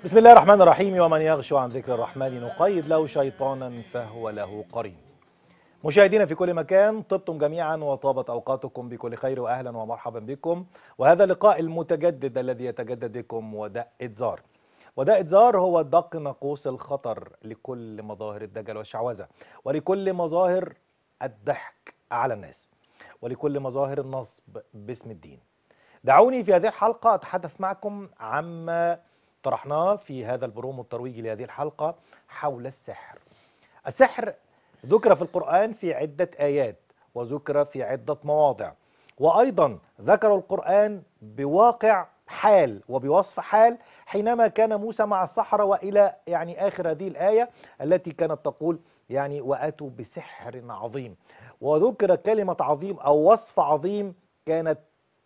بسم الله الرحمن الرحيم ومن يغشو عن ذكر الرحمن نقيد له شيطانا فهو له قرين مشاهدينا في كل مكان طبتم جميعا وطابت اوقاتكم بكل خير واهلا ومرحبا بكم وهذا اللقاء المتجدد الذي يتجدد بكم وداء اتزار وداء اتزار هو دق ناقوس الخطر لكل مظاهر الدجل والشعوذه ولكل مظاهر الضحك على الناس ولكل مظاهر النصب باسم الدين دعوني في هذه الحلقه اتحدث معكم عما طرحناه في هذا البرومو الترويجي لهذه الحلقه حول السحر السحر ذكر في القرآن في عدة آيات وذكر في عدة مواضع وأيضا ذكر القرآن بواقع حال وبوصف حال حينما كان موسى مع السحرة وإلى يعني آخر هذه الآية التي كانت تقول يعني وأتوا بسحر عظيم وذكر كلمة عظيم أو وصف عظيم كانت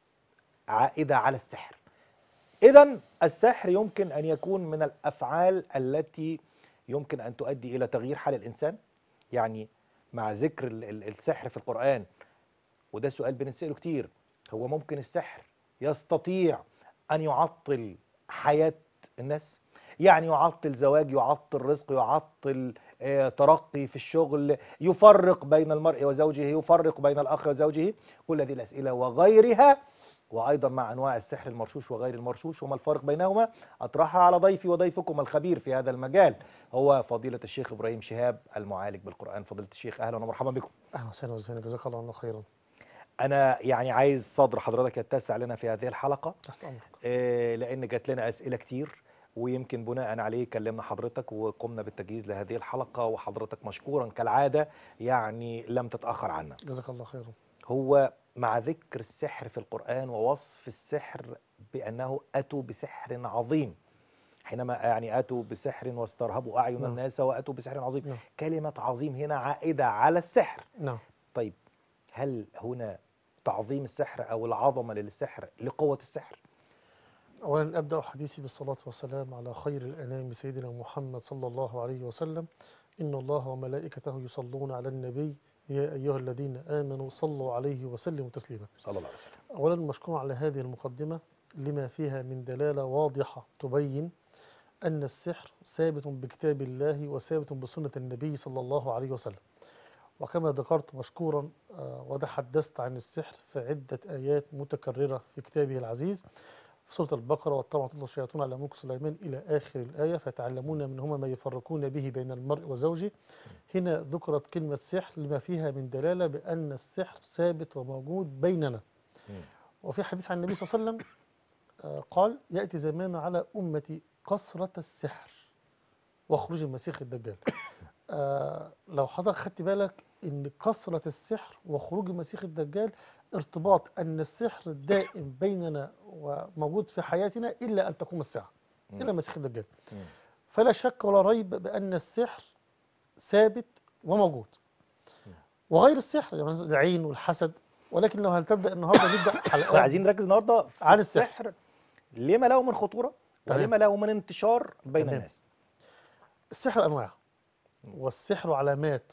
عائدة على السحر إذا السحر يمكن أن يكون من الأفعال التي يمكن أن تؤدي إلى تغيير حال الإنسان يعني مع ذكر ال- ال- السحر في القرآن وده سؤال بنتسأله كتير هو ممكن السحر يستطيع أن يعطل حياة الناس يعني يعطل زواج يعطل رزق يعطل آه، ترقي في الشغل يفرق بين المرء وزوجه يفرق بين الأخ وزوجه كل هذه الأسئلة وغيرها وأيضا مع أنواع السحر المرشوش وغير المرشوش وما الفرق بينهما أطرحها على ضيفي وضيفكم الخبير في هذا المجال هو فضيلة الشيخ إبراهيم شهاب المعالج بالقرآن فضيلة الشيخ أهلا ومرحبا بكم اهلا وسهلا وسهلا جزاك الله عنا خيرا أنا يعني عايز صدر حضرتك يتسع لنا في هذه الحلقة تحت امرك آه، لأن جات لنا أسئلة كتير ويمكن بناء عليه كلمنا حضرتك وقمنا بالتجهيز لهذه الحلقة وحضرتك مشكورا كالعادة يعني لم تتأخر عنا جزاك الله خيرا هو مع ذكر السحر في القرآن ووصف السحر بأنه أتوا بسحر عظيم حينما يعني أتوا بسحر واسترهبوا أعين نعم. الناس وأتوا بسحر عظيم نعم كلمة عظيم هنا عائدة على السحر نعم طيب هل هنا تعظيم السحر أو العظمة للسحر لقوة السحر اولا ابدا حديثي بالصلاه والسلام على خير الانام سيدنا محمد صلى الله عليه وسلم ان الله وملائكته يصلون على النبي يا ايها الذين امنوا صلوا عليه وسلموا تسليما صلى الله عليه وسلم اولا مشكور على هذه المقدمه لما فيها من دلاله واضحه تبين ان السحر ثابت بكتاب الله وثابت بسنه النبي صلى الله عليه وسلم وكما ذكرت مشكورا آه، وتحدثت عن السحر في عده ايات متكرره في كتابه العزيز في سوره البقره وطبعا تطلع الشياطين على ملك سليمان الى اخر الايه فيتعلمون منهما ما يفرقون به بين المرء وزوجه هنا ذكرت كلمه سحر لما فيها من دلاله بان السحر ثابت وموجود بيننا مم. وفي حديث عن النبي صلى الله عليه وسلم آه، قال يأتي زمان على أمتي كثرة السحر وخروج المسيح الدجال آه لو حضرتك خدت بالك ان كثرة السحر وخروج المسيح الدجال ارتباط ان السحر دائم بيننا وموجود في حياتنا الا ان تقوم الساعة مم. الا المسيح الدجال مم. فلا شك ولا ريب بان السحر ثابت وموجود وغير السحر يعني مثلاً العين والحسد ولكن لو هنبدا النهارده نبدا حلقات عايزين نركز النهارده في عن السحر. لما له من خطورة تمام. ولما له من انتشار بين تمام. الناس السحر انواع والسحر علامات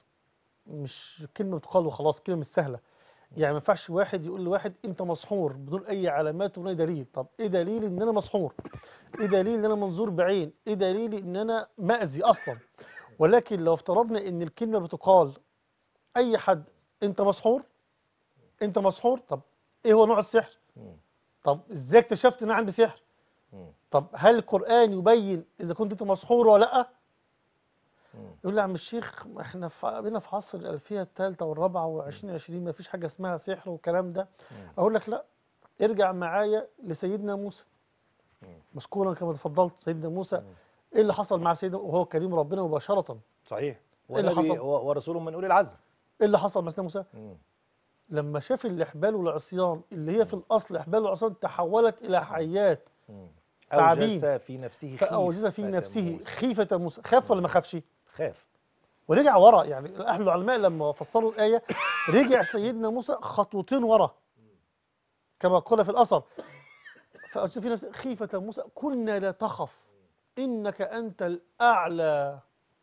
مش كلمه بتقال وخلاص كلمه مش سهله يعني ما ينفعش واحد يقول لواحد انت مسحور بدون اي علامات وبدون اي دليل طب ايه دليل ان انا مسحور ايه دليل ان انا منظور بعين ايه دليل ان انا مأذي اصلا ولكن لو افترضنا ان الكلمه بتقال اي حد انت مسحور انت مسحور طب ايه هو نوع السحر مم. طب ازاي اكتشفت ان انا عندي سحر مم. طب هل القرآن يبين إذا كنت أنت مسحور ولا لأ؟ مم. يقول لي يا عم الشيخ ما احنا في بينا في عصر الألفية الثالثة والرابعة وعشرين عشرين ما فيش حاجة اسمها سحر والكلام ده أقول لك لأ ارجع معايا لسيدنا موسى مشكورا كما تفضلت سيدنا موسى إيه اللي حصل مع سيدنا وهو كريم ربنا مباشرة صحيح إيه اللي ونبي حصل؟ و- ورسول من أولي العزم إيه اللي حصل مع سيدنا موسى؟ مم. لما شاف الإحبال والعصيان اللي هي في الأصل إحبال والعصيان تحولت إلى حيات مم. ثعابين. أوجس في نفسه فأوجز في خيفة نفسه موسى. خيفة موسى خاف ولا ما خافش؟ خاف ورجع ورا يعني اهل العلماء لما فسروا الايه رجع سيدنا موسى خطوتين ورا كما قال في الاثر فأجد في نفسه خيفة موسى قلنا لا تخف انك انت الاعلى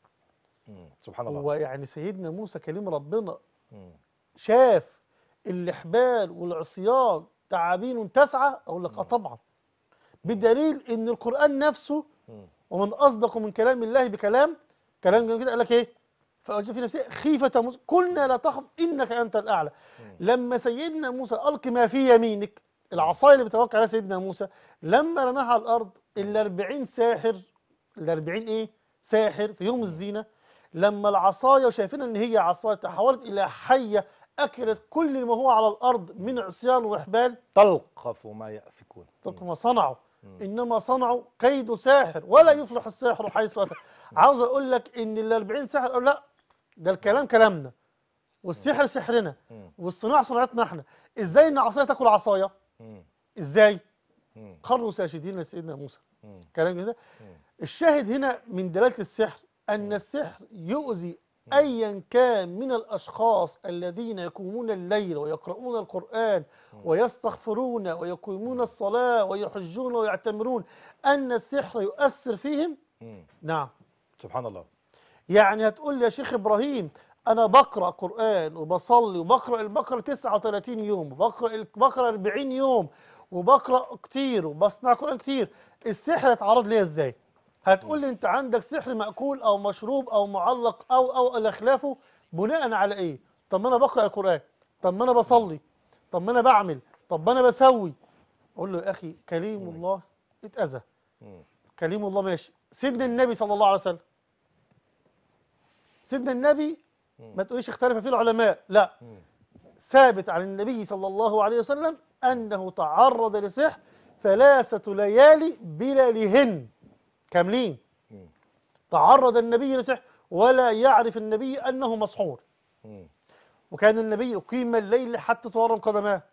مم. سبحان الله هو يعني سيدنا موسى كليم ربنا مم. شاف الاحبال والعصيان تعابين تسعى اقول لك اه طبعا بدليل ان القران نفسه مم. ومن اصدق من كلام الله بكلام كلام جميل كده قال لك ايه فاوجد في نفسه خيفه موسى قلنا لا تخف انك انت الاعلى لما سيدنا موسى الق ما في يمينك العصايه اللي بيتوكل عليها سيدنا موسى لما رماها على الارض ال 40 ساحر ال 40 ايه ساحر في يوم الزينه لما العصايه وشايفين ان هي عصايه تحولت الى حيه اكلت كل ما هو على الارض من عصيان وحبال تلقف ما يأفكون اتركوا ما صنعوا انما صنعوا كيد ساحر ولا يفلح الساحر حيث اتى عاوز اقول لك ان ال 40 ساحر قالوا لا ده الكلام كلامنا والسحر سحرنا مم. والصناعه صناعتنا احنا ازاي ان عصايه تاكل عصايه مم. ازاي مم. خروا ساجدين لسيدنا موسى مم. كلام كده مم. الشاهد هنا من دلاله السحر ان السحر يؤذي ايا كان من الاشخاص الذين يقومون الليل ويقرؤون القران ويستغفرون ويقيمون الصلاه ويحجون ويعتمرون ان السحر يؤثر فيهم مم. نعم سبحان الله يعني هتقول لي يا شيخ ابراهيم انا بقرا قران وبصلي وبقرا البقره 39 يوم وبقرا البقره 40 يوم وبقرا كتير وبسمع قران كتير السحر اتعرض ليا ازاي هتقول لي انت عندك سحر ماكول او مشروب او معلق او او الى خلافه بناء على ايه طب ما انا بقرا القران طب ما انا بصلي طب ما انا بعمل طب ما انا بسوي اقول له يا اخي كليم الله اتاذى مم. كليم الله ماشي سيدنا النبي صلى الله عليه وسلم سيدنا النبي ما تقوليش اختلف فيه العلماء لا مم. ثابت عن النبي صلى الله عليه وسلم انه تعرض لسحر ثلاثة ليالي بلياليهن كاملين مم. تعرض النبي لسحر ولا يعرف النبي انه مسحور مم. وكان النبي يقيم الليل حتى تورم قدماه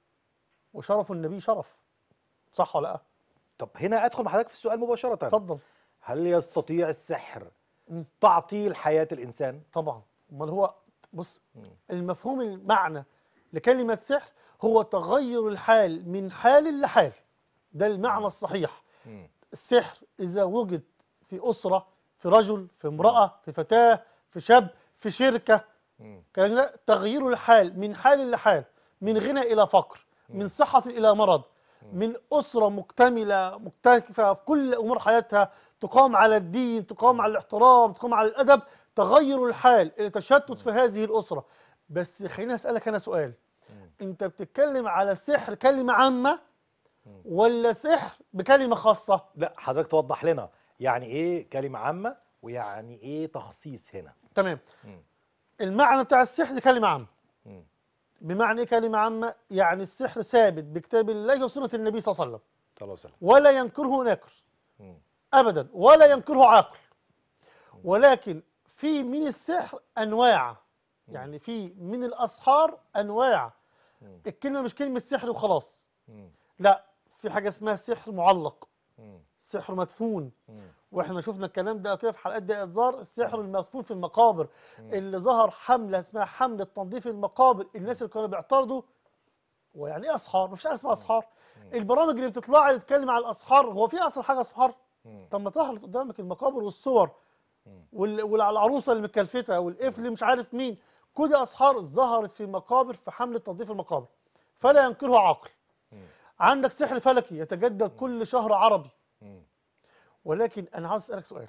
وشرف النبي شرف صح ولا لا طب هنا ادخل مع حضرتك في السؤال مباشرة اتفضل هل يستطيع السحر مم. تعطيل حياة الإنسان؟ طبعا امال هو بص مم. المفهوم المعنى لكلمة سحر هو تغير الحال من حال لحال ده المعنى الصحيح مم. السحر إذا وجد في أسرة في رجل في امرأة في فتاة في شاب في شركة مم. كلام ده تغيير الحال من حال لحال من غنى إلى فقر من صحة إلى مرض من أسرة مكتملة مكتفة في كل أمور حياتها تقام على الدين تقام على الاحترام تقام على الأدب تغير الحال إلى تشتت في هذه الأسرة بس خليني أسألك أنا سؤال أنت بتتكلم على سحر كلمة عامة ولا سحر بكلمة خاصة لا حضرتك توضح لنا يعني ايه كلمة عامة ويعني ايه تخصيص هنا تمام مم. المعنى بتاع السحر كلمة عامة مم. بمعنى إيه كلمة عامة يعني السحر ثابت بكتاب الله وسنة النبي صلى الله عليه وسلم صلى الله عليه وسلم ولا ينكره ناكر مم. ابدا ولا ينكره عاقل ولكن في من السحر انواع يعني في من الاسحار انواع مم. الكلمه مش كلمه سحر وخلاص مم. لا في حاجه اسمها سحر معلق مم. سحر مدفون مم. واحنا شفنا الكلام ده كده في حلقات دقائق الزار السحر المدفون في المقابر اللي ظهر حمله اسمها حمله تنظيف المقابر الناس اللي كانوا بيعترضوا ويعني ايه اسحار مفيش حاجه اسمها اسحار البرامج اللي بتطلع اللي تتكلم على الاسحار هو في اصلا حاجه اسحار مم. طب ما تحرط قدامك المقابر والصور وال- والعروسه اللي متكلفته والقفل اللي مش عارف مين كل دي اسحار ظهرت في المقابر في حمله تنظيف المقابر فلا ينكرها عاقل مم. عندك سحر فلكي يتجدد كل شهر عربي مم. ولكن انا عاوز اسالك سؤال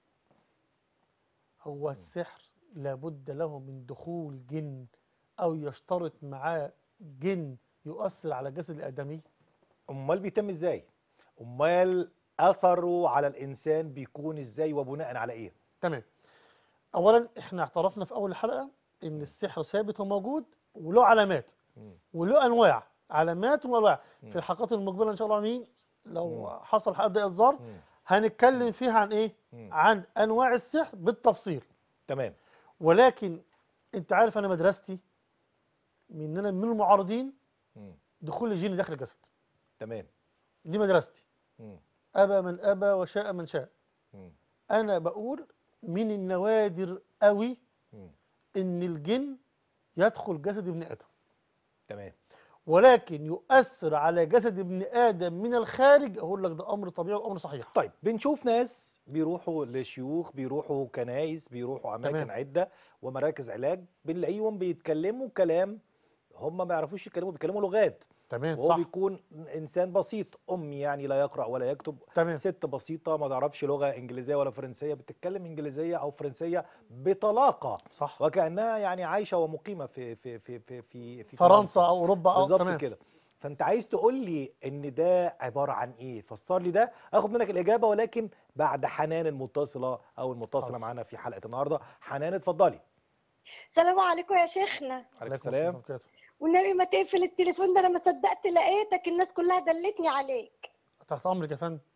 هو السحر لابد له من دخول جن او يشترط معاه جن يؤثر على جسد الادمي امال بيتم ازاي امال اثره على الانسان بيكون ازاي وبناء على ايه تمام اولا احنا اعترفنا في اول الحلقه ان السحر ثابت وموجود وله علامات مم. وله انواع علامات وانواع في الحلقات المقبله ان شاء الله مين لو حصل حلقه دقيقه الزار مم. هنتكلم فيها عن ايه مم. عن انواع السحر بالتفصيل تمام ولكن انت عارف انا مدرستي من انا من المعارضين مم. دخول الجن داخل الجسد تمام دي مدرستي مم. ابى من ابى وشاء من شاء مم. انا بقول من النوادر قوي مم. ان الجن يدخل جسد ابن ادم تمام ولكن يؤثر على جسد ابن ادم من الخارج اقول لك ده امر طبيعي وامر صحيح طيب بنشوف ناس بيروحوا لشيوخ بيروحوا كنايس بيروحوا اماكن تمام. عده ومراكز علاج بنلاقيهم بيتكلموا كلام هم ما يعرفوش يتكلموا بيتكلموا لغات تمام وهو صح بيكون انسان بسيط امي يعني لا يقرا ولا يكتب تمام ست بسيطه ما تعرفش لغه انجليزيه ولا فرنسيه بتتكلم انجليزيه او فرنسيه بطلاقه صح وكانها يعني عايشه ومقيمه في في في في في, في فرنسا او اوروبا او بالظبط تمام كده فانت عايز تقول لي ان ده عباره عن ايه فسر لي ده اخد منك الاجابه ولكن بعد حنان المتصله او المتصله حاضر. معانا في حلقه النهارده حنان اتفضلي السلام عليكم يا شيخنا عليكم السلام وبركاته. والنبي ما تقفل التليفون ده انا ما صدقت لقيتك الناس كلها دلتني عليك تحت امرك يا فندم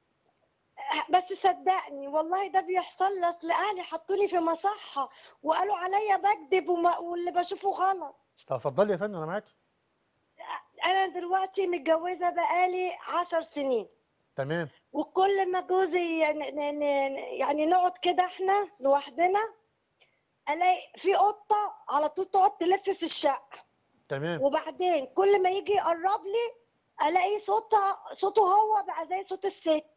بس صدقني والله ده بيحصل لي اصل اهلي حطوني في مصحة وقالوا عليا بكذب وما واللي بشوفه غلط طب اتفضلي يا فندم انا معاك انا دلوقتي متجوزة بقالي عشر سنين تمام وكل ما جوزي يعني, يعني نقعد كده احنا لوحدنا الاقي في قطة على طول تقعد تلف في الشقة تمام وبعدين كل ما يجي يقرب لي الاقي صوتها صوته هو بقى زي صوت الست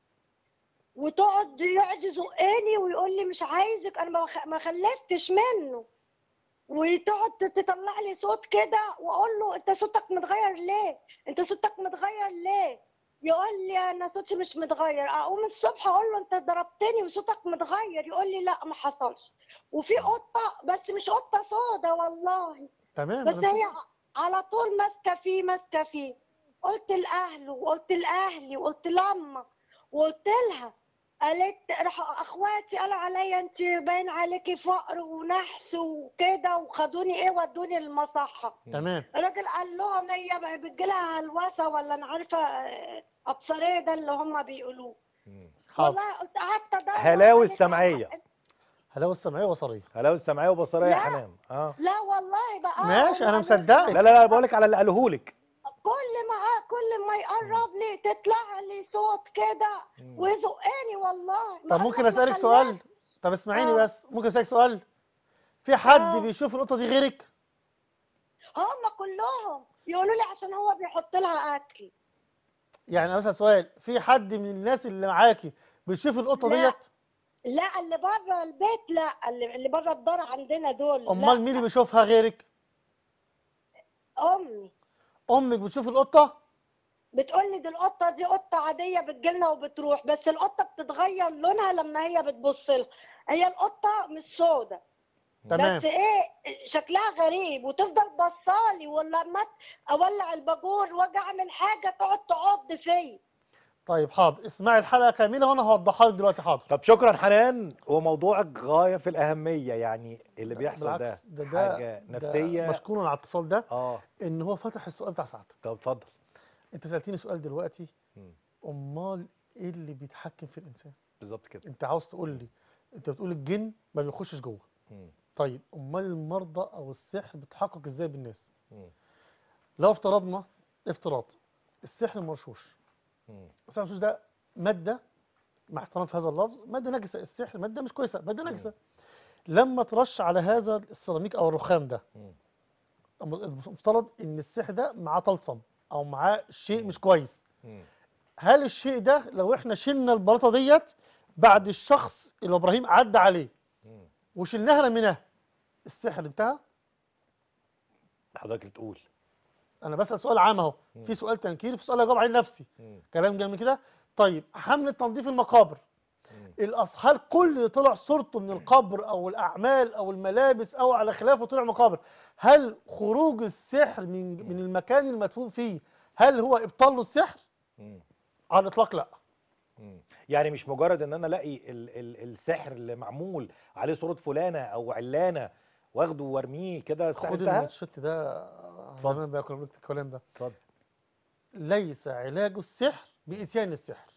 وتقعد يقعد يزقني ويقول لي مش عايزك انا ما خ- ما خلفتش منه وتقعد تطلع لي صوت كده واقول له انت صوتك متغير ليه انت صوتك متغير ليه يقول لي انا صوتي مش متغير اقوم الصبح اقول له انت ضربتني وصوتك متغير يقول لي لا ما حصلش وفي قطه بس مش قطه سودا والله تمام بس أنا هي مش- على طول ماسكه فيه ماسكه فيه قلت لاهله وقلت لاهلي وقلت لامه وقلت لها قالت راح اخواتي قالوا عليا انت باين عليكي فقر ونحس وكده وخدوني ايه ودوني المصحه تمام الراجل قال لهم هي بتجيلها هلوسه ولا انا عارفه آه، ابصريه ده اللي هم بيقولوه حاضر والله قلت قعدت ادور هلاوي عليك السمعية. على- هلاوه السمعيه وبصريه هلاوي السمعيه وبصريه يا لا. حنان اه لا والله بقى ماشي انا قالوا- مصدقك لا لا لا بقول لك على اللي قالوه لك كل ما كل ما يقرب لي تطلع لي صوت كده مم. ويزقني والله طب ما ممكن أنا ما اسالك سؤال خلفت. طب اسمعيني آه. بس ممكن اسالك سؤال في حد آه. بيشوف القطه دي غيرك هم كلهم يقولوا لي عشان هو بيحط لها اكل يعني مثلا سؤال في حد من الناس اللي معاكي بيشوف القطه لا. ديت لا اللي بره البيت لا اللي, اللي بره الدار عندنا دول لا. امال مين اللي بيشوفها غيرك امي امك بتشوف القطه بتقول لي دي القطه دي قطه عاديه بتجيلنا وبتروح بس القطه بتتغير لونها لما هي بتبص لها هي القطه مش سودة تمام بس ايه شكلها غريب وتفضل بصالي ولا ما اولع الباجور واجي اعمل حاجه تقعد تعض فيا طيب حاضر اسمعي الحلقه كامله وانا هوضحها لك دلوقتي حاضر طب شكرا حنان وموضوعك غايه في الاهميه يعني اللي بيحصل ده بالعكس ده ده حاجه ده نفسيه مشكور على الاتصال ده اه ان هو فتح السؤال بتاع سعادتك طب اتفضل انت سالتني سؤال دلوقتي مم. امال ايه اللي بيتحكم في الانسان بالظبط كده انت عاوز تقول لي انت بتقول الجن ما بيخشش جوه مم. طيب امال المرضى او السحر بيتحقق ازاي بالناس مم. لو افترضنا افتراض السحر مرشوش مم. السحر المرشوش ده ماده مع احترام في هذا اللفظ ماده نجسه السحر ماده مش كويسه ماده نجسه لما ترش على هذا السيراميك او الرخام ده مم. افترض ان السحر ده معاه طلسم او معاه شيء مش كويس مم. هل الشيء ده لو احنا شلنا البلاطه ديت بعد الشخص اللي ابراهيم عدى عليه مم. وشلناها رميناها السحر انتهى حضرتك بتقول انا بسال سؤال عام اهو في سؤال تنكيري في سؤال اجاوب عليه نفسي مم. كلام جميل كده طيب حمله تنظيف المقابر الاصحاب كل اللي طلع صورته من القبر او الاعمال او الملابس او على خلافه طلع مقابر هل خروج السحر من من المكان المدفون فيه هل هو ابطال له السحر مم. على الاطلاق لا مم. يعني مش مجرد ان انا الاقي ال ال السحر اللي معمول عليه صوره فلانه او علانه واخده وارميه كده السحر خد انتهى المنشط ده اتفضل. زمان بقى كنا بنكتب الكلام ده اتفضل ليس علاج السحر بإتيان السحر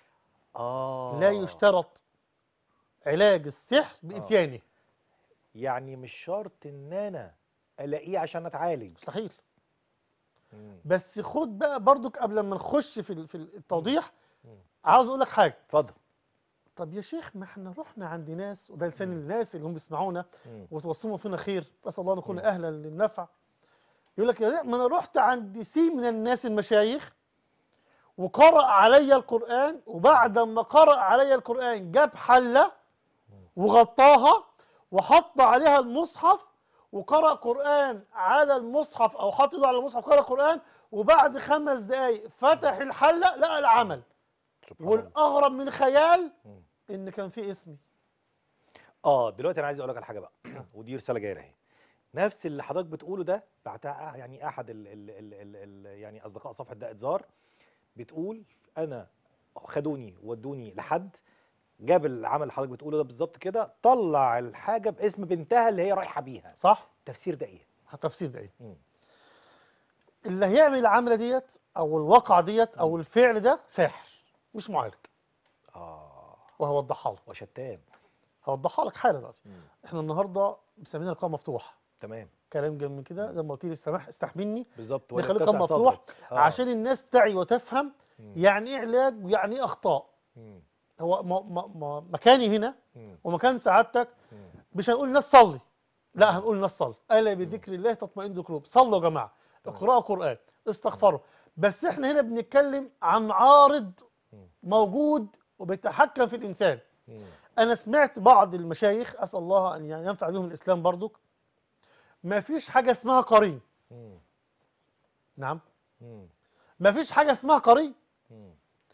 اه لا يشترط علاج السحر بإتيانه يعني مش شرط ان انا الاقيه عشان اتعالج مستحيل مم. بس خد بقى برضك قبل ما نخش في ال- في التوضيح مم. عاوز اقول لك حاجه اتفضل طب يا شيخ ما احنا رحنا عند ناس وده لسان الناس اللي هم بيسمعونا مم. وتوصموا فينا خير اسال الله ان نكون مم. اهلا للنفع يقول لك يا لا، ما انا رحت عند سي من الناس المشايخ وقرأ علي القرآن وبعد ما قرأ علي القرآن جاب حلة وغطاها وحط عليها المصحف وقرأ قرآن على المصحف أو حط ايده على المصحف قرأ قرآن وبعد خمس دقايق فتح الحله لقى العمل سبحان الله. والاغرب من الخيال مم. ان كان في اسمي اه دلوقتي انا عايز اقول لك على حاجه بقى ودي رساله جايه اهي نفس اللي حضرتك بتقوله ده بعتها يعني احد ال ال ال ال ال يعني اصدقاء صفحه دقه زار بتقول انا خدوني ودوني لحد جاب العمل اللي حضرتك بتقوله ده بالظبط كده طلع الحاجه باسم بنتها اللي هي رايحه بيها صح التفسير ده ايه التفسير ده ايه مم. اللي هيعمل العمله ديت او الواقعه ديت او الفعل ده ساحر مش معالج اه وهوضحها لك وشتان هوضحها لك حالا دلوقتي مم. احنا النهارده مسمينها لقاء مفتوح تمام كلام جميل كده زي ما قلت لي استمح استحملني بالظبط نخليه ولا لقاء اتسع مفتوح صدرك. آه. عشان الناس تعي وتفهم مم. يعني ايه علاج ويعني ايه اخطاء مم. هو ما ما ما مكاني هنا مم. ومكان سعادتك مم. مش هنقول الناس صلي لا هنقول الناس صلي الا بذكر الله تطمئن القلوب صلوا يا جماعه اقرأوا قرآن استغفروا بس احنا هنا بنتكلم عن عارض موجود وبيتحكم في الانسان مم. انا سمعت بعض المشايخ اسال الله ان يعني ينفع بهم الاسلام برضك ما فيش حاجه اسمها قرين مم. نعم مم. ما فيش حاجه اسمها قرين مم.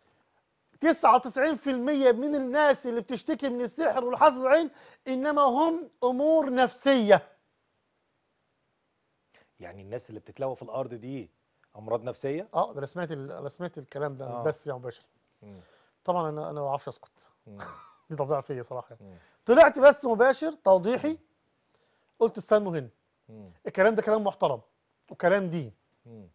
99% من الناس اللي بتشتكي من السحر والحسد والعين انما هم امور نفسيه يعني الناس اللي بتتلوى في الارض دي امراض نفسيه اه ده انا سمعت ال- انا سمعت الكلام ده آه. بس يا مباشر مم. طبعا انا انا ما بعرفش اسكت مم. دي طبيعه فيا صراحه مم. طلعت بس مباشر توضيحي قلت استنوا هنا مم. الكلام ده كلام محترم وكلام دين مم.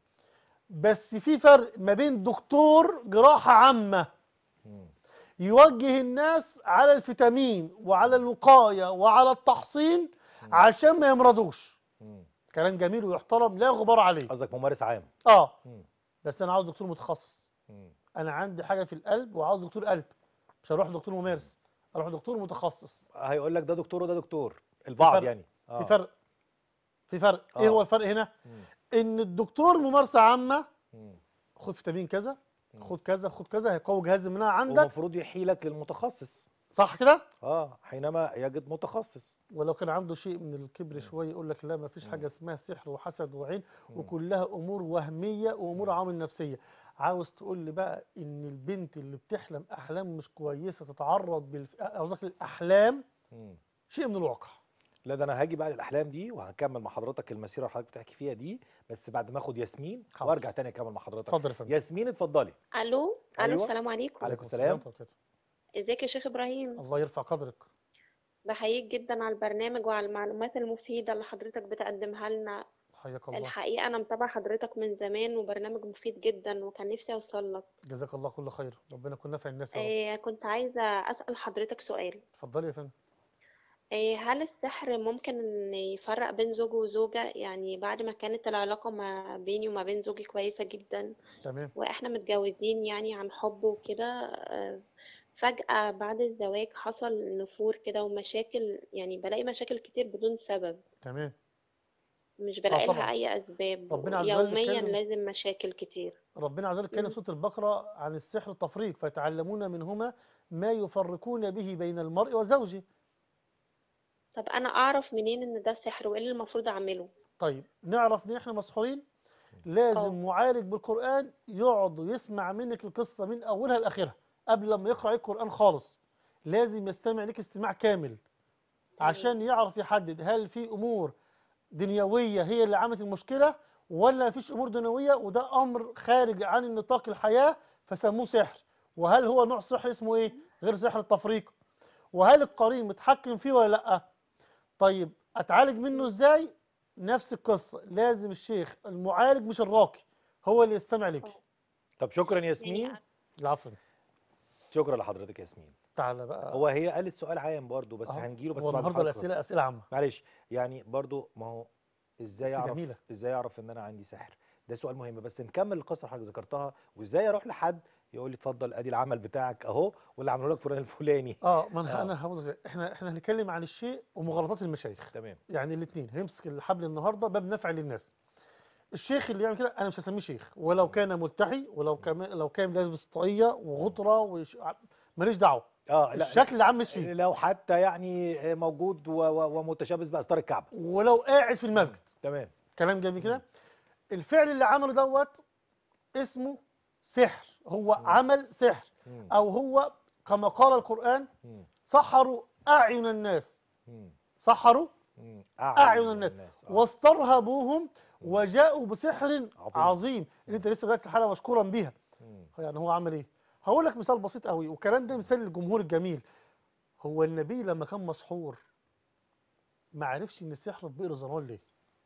بس في فرق ما بين دكتور جراحه عامه مم. يوجه الناس على الفيتامين وعلى الوقايه وعلى التحصين عشان ما يمرضوش مم. كلام جميل ويحترم لا غبار عليه قصدك ممارس عام اه مم. بس انا عاوز دكتور متخصص مم. انا عندي حاجه في القلب وعاوز دكتور قلب مش هروح لدكتور ممارس اروح لدكتور متخصص هيقول لك ده دكتور وده دكتور البعض فرق. يعني في فرق في فرق آه. ايه هو الفرق هنا مم. ان الدكتور ممارسه عامه مم. خد فيتامين كذا مم. خد كذا خد كذا هيقوي جهاز المناعه عندك والمفروض يحيلك للمتخصص صح كده اه حينما يجد متخصص ولو كان عنده شيء من الكبر شويه يقول لك لا ما فيش حاجه اسمها سحر وحسد وعين وكلها امور وهميه وامور عوامل نفسيه عاوز تقول لي بقى ان البنت اللي بتحلم احلام مش كويسه تتعرض بالف... قصدك الاحلام مم. شيء من الواقع لا ده انا هاجي بقى للاحلام دي وهكمل مع حضرتك المسيره اللي حضرتك بتحكي فيها دي بس بعد ما اخد ياسمين حاضر. وارجع تاني اكمل مع حضرتك اتفضل يا فندم ياسمين اتفضلي الو أيوة. الو السلام عليكم عليكم السلام. ورحمة الله وبركاته. ازيك يا شيخ ابراهيم الله يرفع قدرك بحييك جدا على البرنامج وعلى المعلومات المفيده اللي حضرتك بتقدمها لنا حياك الله الحقيقه انا متابعه حضرتك من زمان وبرنامج مفيد جدا وكان نفسي اوصل لك جزاك الله كل خير ربنا يكون نافع الناس يا رب آه كنت عايزه اسال حضرتك سؤال اتفضلي يا فندم آه هل السحر ممكن ان يفرق بين زوج وزوجه يعني بعد ما كانت العلاقه ما بيني وما بين زوجي كويسه جدا تمام واحنا متجوزين يعني عن حب وكده آه، فجأة بعد الزواج حصل نفور كده ومشاكل يعني بلاقي مشاكل كتير بدون سبب تمام مش بلاقي لها طبعاً. أي أسباب ربنا عز وجل يوميا اتكلم- لازم مشاكل كتير ربنا عز وجل اتكلم مم. في سوره البقره عن السحر التفريق فيتعلمون منهما ما يفرقون به بين المرء وزوجه طب أنا أعرف منين إن ده سحر وإيه اللي المفروض أعمله طيب نعرف ان احنا مسحورين لازم اه. معالج بالقران يقعد ويسمع منك القصه من اولها لاخرها قبل لما يقرا عليك القران خالص لازم يستمع لك استماع كامل عشان يعرف يحدد هل في امور دنيويه هي اللي عملت المشكله ولا مفيش امور دنيويه وده امر خارج عن النطاق الحياه فسموه سحر وهل هو نوع سحر اسمه ايه غير سحر التفريق وهل القرين متحكم فيه ولا لا طيب اتعالج منه ازاي نفس القصه لازم الشيخ المعالج مش الراقي هو اللي يستمع لك اه. طب شكرا يعني ياسمين العفو شكرا لحضرتك ياسمين تعالى بقى هو هي قالت سؤال عام برضو بس أهو. هنجيله بس هو بعد النهارده حضرتك. الاسئله اسئله عامه معلش يعني برضو ما هو ازاي بس اعرف جميلة. ازاي اعرف ان انا عندي سحر ده سؤال مهم بس نكمل القصه اللي حضرتك ذكرتها وازاي اروح لحد يقول لي اتفضل ادي العمل بتاعك اهو واللي عمله لك فلان الفلاني اه ما انا آه. انا هقول احنا احنا هنتكلم عن الشيء ومغالطات المشايخ تمام يعني الاثنين هنمسك الحبل النهارده باب نفع للناس الشيخ اللي يعمل كده انا مش هسميه شيخ ولو كان ملتحي ولو كان لو كان لابس طاقيه وغطره وش... ماليش دعوه اه لا الشكل اللي عم مش فيه لو حتى يعني موجود و- و- ومتشابس باستار الكعبه ولو قاعد في المسجد تمام كلام جميل كده الفعل اللي عمله دوت اسمه سحر هو مم. عمل سحر مم. او هو كما قال القرآن مم. سحروا اعين الناس مم. سحروا مم. اعين الناس آه. واسترهبوهم وجاءوا بسحر عظيم. عظيم اللي انت لسه بدات الحلقه مشكورا بيها مم. يعني هو عمل ايه هقول لك مثال بسيط قوي والكلام ده مثال للجمهور الجميل هو النبي لما كان مسحور ما عرفش ان السحر في بئر زنان ليه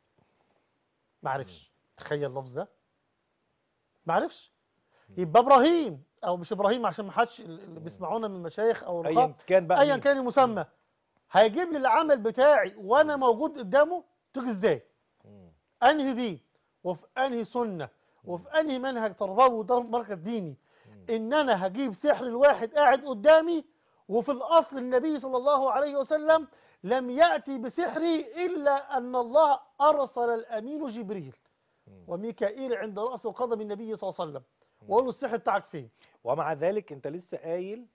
ما عرفش تخيل اللفظ ده ما عرفش يبقى ابراهيم او مش ابراهيم عشان ما حدش اللي بيسمعونا من المشايخ او ايا الرقاب كان بقى ايا مين. كان المسمى هيجيب لي العمل بتاعي وانا موجود قدامه تيجي ازاي مم. انهي دين وفي انهي سنه وفي انهي منهج تربوي ومركز ديني ان انا هجيب سحر الواحد قاعد قدامي وفي الاصل النبي صلى الله عليه وسلم لم ياتي بسحري الا ان الله ارسل الامين جبريل مم. وميكائيل عند راس وقدم النبي صلى الله عليه وسلم وقال له السحر بتاعك فين ومع ذلك انت لسه قايل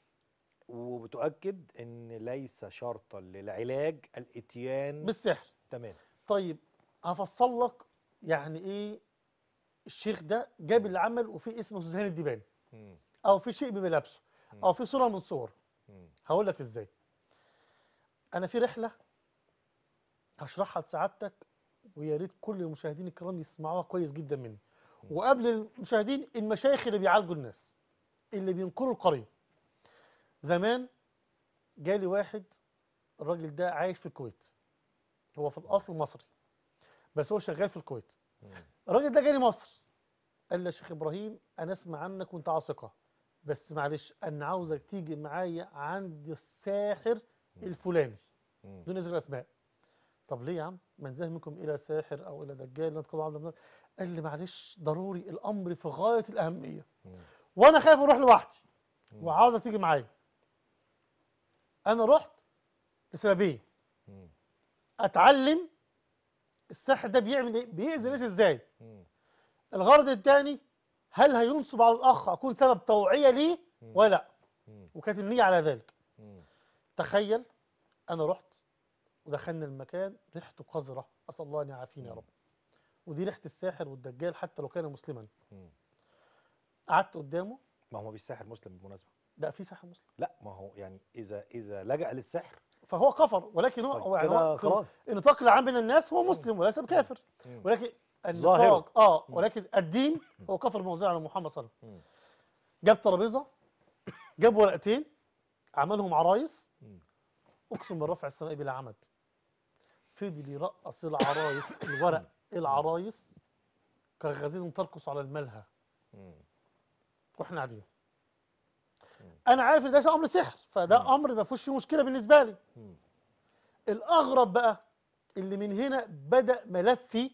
وبتؤكد ان ليس شرطا للعلاج الاتيان بالسحر تمام طيب هفصل لك يعني ايه الشيخ ده جاب العمل وفي اسمه سوزان الدباني مم. او في شيء بملابسه او في صوره من صور مم. هقول لك ازاي انا في رحله هشرحها لسعادتك ويا ريت كل المشاهدين الكرام يسمعوها كويس جدا مني وقبل المشاهدين المشايخ اللي بيعالجوا الناس اللي بينكروا القرين زمان جالي واحد الراجل ده عايش في الكويت هو في الاصل مصري بس هو شغال في الكويت مم. الراجل ده جالي مصر قال لي يا شيخ ابراهيم انا اسمع عنك وانت عاصقه بس معلش انا عاوزك تيجي معايا عند الساحر الفلاني مم. بدون ذكر اسماء طب ليه يا عم من زاه منكم الى ساحر او الى دجال لا تقبل عبد الله قال لي معلش ضروري الامر في غايه الاهميه مم. وانا خايف اروح لوحدي مم. وعاوزك تيجي معايا انا رحت لسببين مم. اتعلم الساحر ده بيعمل ايه بيأذي الناس ازاي مم. الغرض الثاني هل هينصب على الاخ اكون سبب توعيه ليه مم. ولا لا مم. وكانت النيه على ذلك مم. تخيل انا رحت ودخلنا المكان ريحته قذره اسال الله ان يعافينا يا رب ودي ريحه الساحر والدجال حتى لو كان مسلما مم. قعدت قدامه ما هو مش ساحر مسلم بالمناسبه ده في ساحر مسلم لا ما هو يعني اذا اذا لجأ للسحر فهو كفر ولكن هو طيب هو يعني كده هو في خلاص. النطاق العام بين الناس هو مسلم وليس بكافر مم. ولكن ظاهره. النطاق اه مم. ولكن الدين هو كفر موزع على محمد صلى الله عليه وسلم مم. جاب ترابيزه جاب ورقتين عملهم عرايس مم. اقسم بالرفع السماء بلا عمد فضل يرقص العرايس الورق العرايس كغزير ترقص على الملهى مم. واحنا قاعدين انا عارف ان ده امر سحر فده امر ما فيهوش فيه مشكله بالنسبه لي مم. الاغرب بقى اللي من هنا بدا ملفي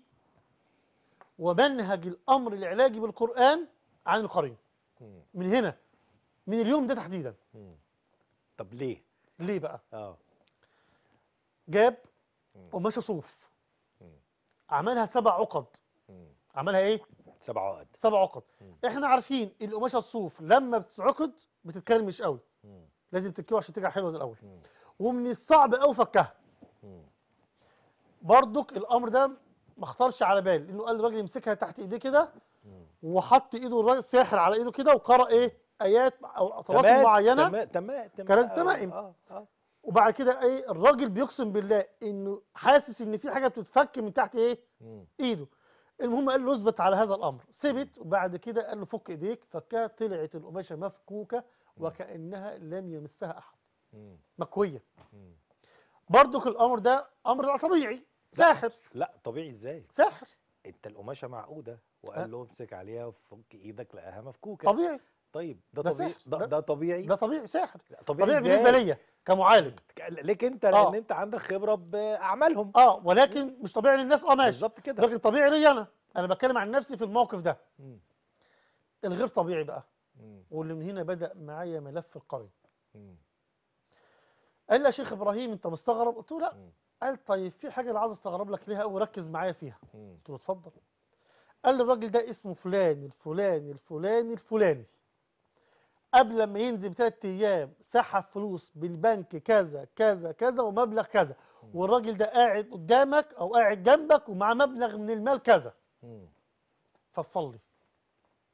ومنهج الامر العلاجي بالقران عن القرين مم. من هنا من اليوم ده تحديدا مم. طب ليه؟ ليه بقى اه جاب مم. قماشه صوف مم. عملها سبع عقد مم. عملها ايه سبع عقد سبع عقد مم. احنا عارفين القماشه الصوف لما بتتعقد بتتكرمش قوي مم. لازم تكيوها عشان ترجع حلوه زي الاول مم. ومن الصعب قوي فكها مم. برضك الامر ده ما خطرش على بال لانه قال الراجل يمسكها تحت ايديه كده مم. وحط ايده الراجل الساحر على ايده كده وقرا ايه ايات او طلاسم تمام، معينه تمام تمام تمام كلام آه، تمائم. اه اه وبعد كده ايه الراجل بيقسم بالله انه حاسس ان في حاجه بتتفك من تحت ايه مم. ايده المهم قال له اثبت على هذا الامر ثبت وبعد كده قال له فك ايديك فكها طلعت القماشه مفكوكه وكانها لم يمسها احد مم. مكويه مم. برضك الامر ده امر طبيعي ساحر لا طبيعي ازاي؟ ساحر انت القماشه معقوده أه. وقال له امسك عليها وفك ايدك لقاها مفكوكه طبيعي طيب ده ده طبيعي سحر. ده, ده- ده طبيعي ده طبيعي ساحر لا، طبيعي طبيعي إزاي؟ بالنسبه ليا كمعالج ليك انت لان آه. انت عندك خبره باعمالهم اه ولكن مش طبيعي للناس اه ماشي بالظبط كده لكن طبيعي ليا انا انا بتكلم عن نفسي في الموقف ده مم. الغير طبيعي بقى مم. واللي من هنا بدا معايا ملف القرن مم. قال لي يا شيخ ابراهيم انت مستغرب قلت له لا مم. قال طيب في حاجه انا عايز استغرب لك ليها قوي ركز معايا فيها مم. قلت له اتفضل قال لي الراجل ده اسمه فلان الفلاني الفلاني الفلاني قبل ما ينزل بثلاث ايام سحب فلوس بالبنك كذا كذا كذا ومبلغ كذا والراجل ده قاعد قدامك او قاعد جنبك ومعاه مبلغ من المال كذا مم. فصل لي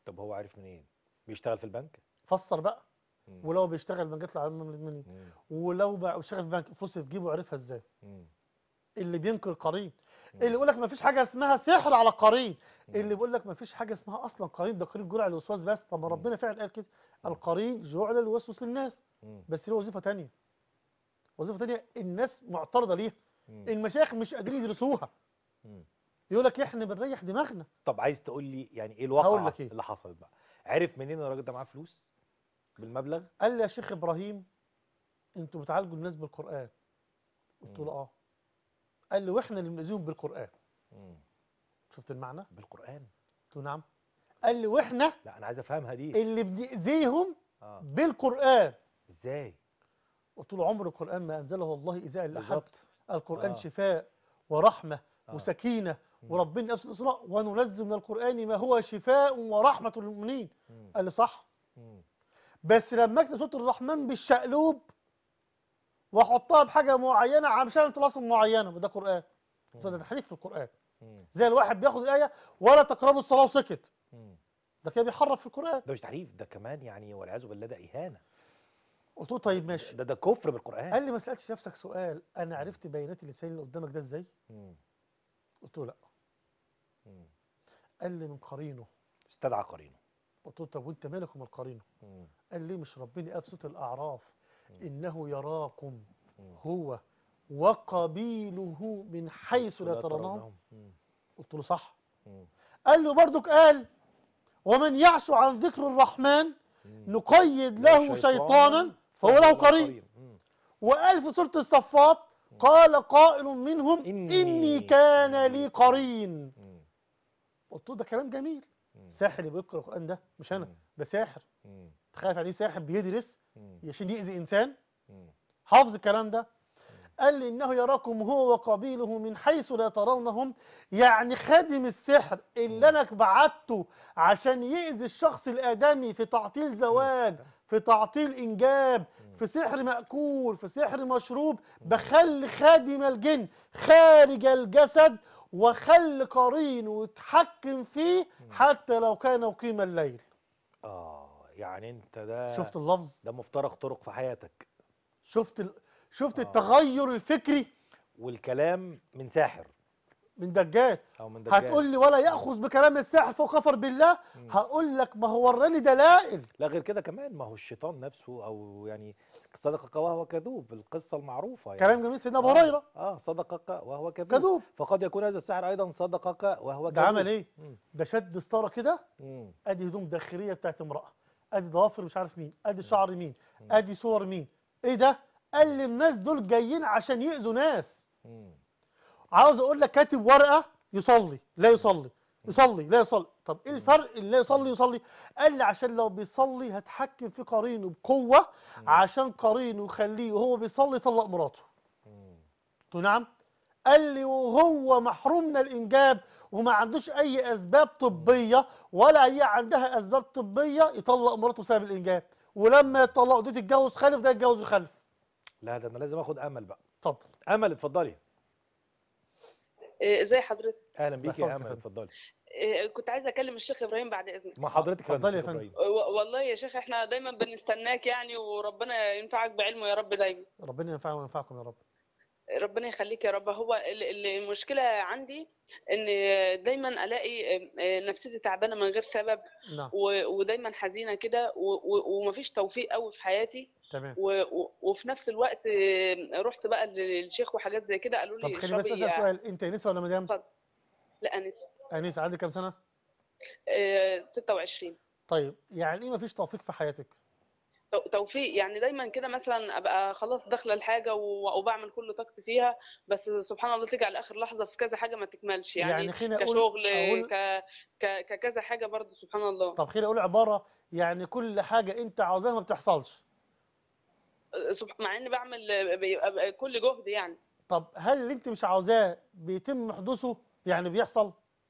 طب هو عارف منين بيشتغل في البنك فسر بقى مم. ولو بيشتغل بنك يطلع علم منين مم. ولو بقى بيشتغل في بنك فلوس في جيبه عرفها ازاي مم. اللي بينكر قرين مم. اللي يقول لك ما فيش حاجه اسمها سحر على قرين مم. اللي بيقول لك ما فيش حاجه اسمها اصلا قرين ده قرين جرع الوسواس بس طب ما مم. ربنا فعلا قال كده مم. القرين جعل للوسوس للناس مم. بس له وظيفه تانية وظيفه تانية الناس معترضه ليها مم. المشايخ مش قادرين يدرسوها مم. يقول لك احنا بنريح دماغنا طب عايز تقول لي يعني ايه الواقعه هقول لك إيه. اللي حصلت بقى عرف منين الراجل ده معاه فلوس بالمبلغ قال لي يا شيخ ابراهيم انتوا بتعالجوا الناس بالقران قلت له مم. اه قال لي واحنا اللي بنأذيهم بالقران مم. شفت المعنى بالقران قلت له نعم قال لي واحنا لا انا عايز افهمها دي اللي بنأذيهم اه بالقران ازاي قلت له عمر القران ما انزله الله ايذاء لاحد بالظبط القران آه. شفاء ورحمه آه. وسكينه مم. وربنا نفس الاسراء وننزل من القران ما هو شفاء ورحمه للمؤمنين مم. قال لي صح مم. بس لما اكتب سوره الرحمن بالشقلوب واحطها بحاجه معينه عشان طلاسم معينه وده قران قلت له ده تحريف في القران مم. زي الواحد بياخد الايه ولا تقربوا الصلاه وسكت مم. ده كده بيحرف في القران ده مش تحريف ده كمان يعني والعياذ بالله ده اهانه قلت له طيب ماشي ده ده كفر بالقران قال لي ما سالتش نفسك سؤال انا عرفت بيانات اللسان اللي قدامك ده ازاي مم. قلت له لا مم. قال لي من قرينه استدعى قرينه قلت له طب وانت مالك ومال قرينه مم. قال لي مش ربنا قال في سوره الاعراف مم. انه يراكم مم. هو وقبيله من حيث لا ترونهم مم. قلت له صح مم. قال له برضك قال ومن يعش عن ذكر الرحمن مم. نقيد له شيطانا فهو له قرين مم. وقال في سورة الصفات قال قائل منهم إني- إني كان لي قرين مم. قلت له ده كلام جميل مم. ساحر اللي بيقرأ القرآن ده مش أنا مم. ده ساحر مم. تخاف عليه ساحر بيدرس مم. عشان يأذي إنسان مم. حافظ الكلام ده قال لي إنه يراكم هو وقبيله من حيث لا ترونهم يعني خادم السحر اللي أنا بعته عشان يأذي الشخص الآدمي في تعطيل زواج في تعطيل إنجاب في سحر مأكول في سحر مشروب بخلي خادم الجن خارج الجسد وخلي قرينه يتحكم فيه حتى لو كان يقيم الليل اه يعني انت ده شفت اللفظ ده مفترق طرق في حياتك شفت ال... شفت آه. التغير الفكري والكلام من ساحر من دجال او من دجال هتقول لي ولا ياخذ بكلام الساحر فهو كفر بالله مم. هقول لك ما هو وراني دلائل لا غير كده كمان ما هو الشيطان نفسه او يعني صدقك وهو كذوب القصه المعروفه يعني كلام جميل سيدنا ابو آه، هريره اه صدقك وهو كذوب كذوب فقد يكون هذا الساحر ايضا صدقك وهو ده كذوب عمل ايه مم. ده شد ستاره كده مم. ادي هدوم داخليه بتاعت امراه ادي ضوافر مش عارف مين ادي شعر مين مم. ادي صور مين ايه ده قال لي الناس دول جايين عشان يأذوا ناس مم. عاوز اقول لك كاتب ورقه يصلي لا يصلي يصلي لا يصلي طب ايه الفرق اللي لا يصلي يصلي قال لي عشان لو بيصلي هتحكم في قرينه بقوه عشان قرينه يخليه وهو بيصلي يطلق مراته مم. قلت له نعم قال لي وهو محروم من الانجاب وما عندوش اي اسباب طبيه ولا هي عندها اسباب طبيه يطلق مراته بسبب الانجاب ولما يطلقوا دي تتجوز خلف ده يتجوز ويخلف لا ده انا لازم اخد امل بقى اتفضل امل اتفضلي إيه، ازي حضرتك اهلا بيكي يحفظك يا يا امل فندم. اتفضلي إيه، كنت عايزه اكلم الشيخ ابراهيم بعد اذنك ما حضرتك اتفضلي يا شيخ فندم. إبراهيم. و- والله يا شيخ احنا دايما بنستناك يعني وربنا ينفعك بعلمه يا رب دايما ربنا ينفعنا وينفعكم يا رب ربنا يخليك يا رب هو ال- ال- المشكله عندي ان دايما الاقي آه، نفسيتي تعبانه من غير سبب نعم و- ودايما حزينه كده و- و- ومفيش توفيق قوي في حياتي تمام و- و- وفي نفس الوقت آه، رحت بقى للشيخ وحاجات زي كده قالوا طب لي خليني بس اشربي اسال سؤال انت انسه ولا مدام اتفضل. لا انسه انسه عندك كام سنه آه، 26 طيب يعني ايه مفيش توفيق في حياتك تو- توفيق يعني دايما كده مثلا ابقى خلاص داخله الحاجه و- وبعمل كل طاقتي فيها بس سبحان الله تيجي على اخر لحظه في كذا حاجه ما تكملش يعني, يعني خليني اقول كشغل أقول- ك... ك... ككذا حاجه برضه سبحان الله طب خليني اقول عباره يعني كل حاجه انت عاوزاها ما بتحصلش سب- مع اني بعمل بيبقى كل جهد يعني طب هل اللي انت مش عاوزاه بيتم حدوثه يعني بيحصل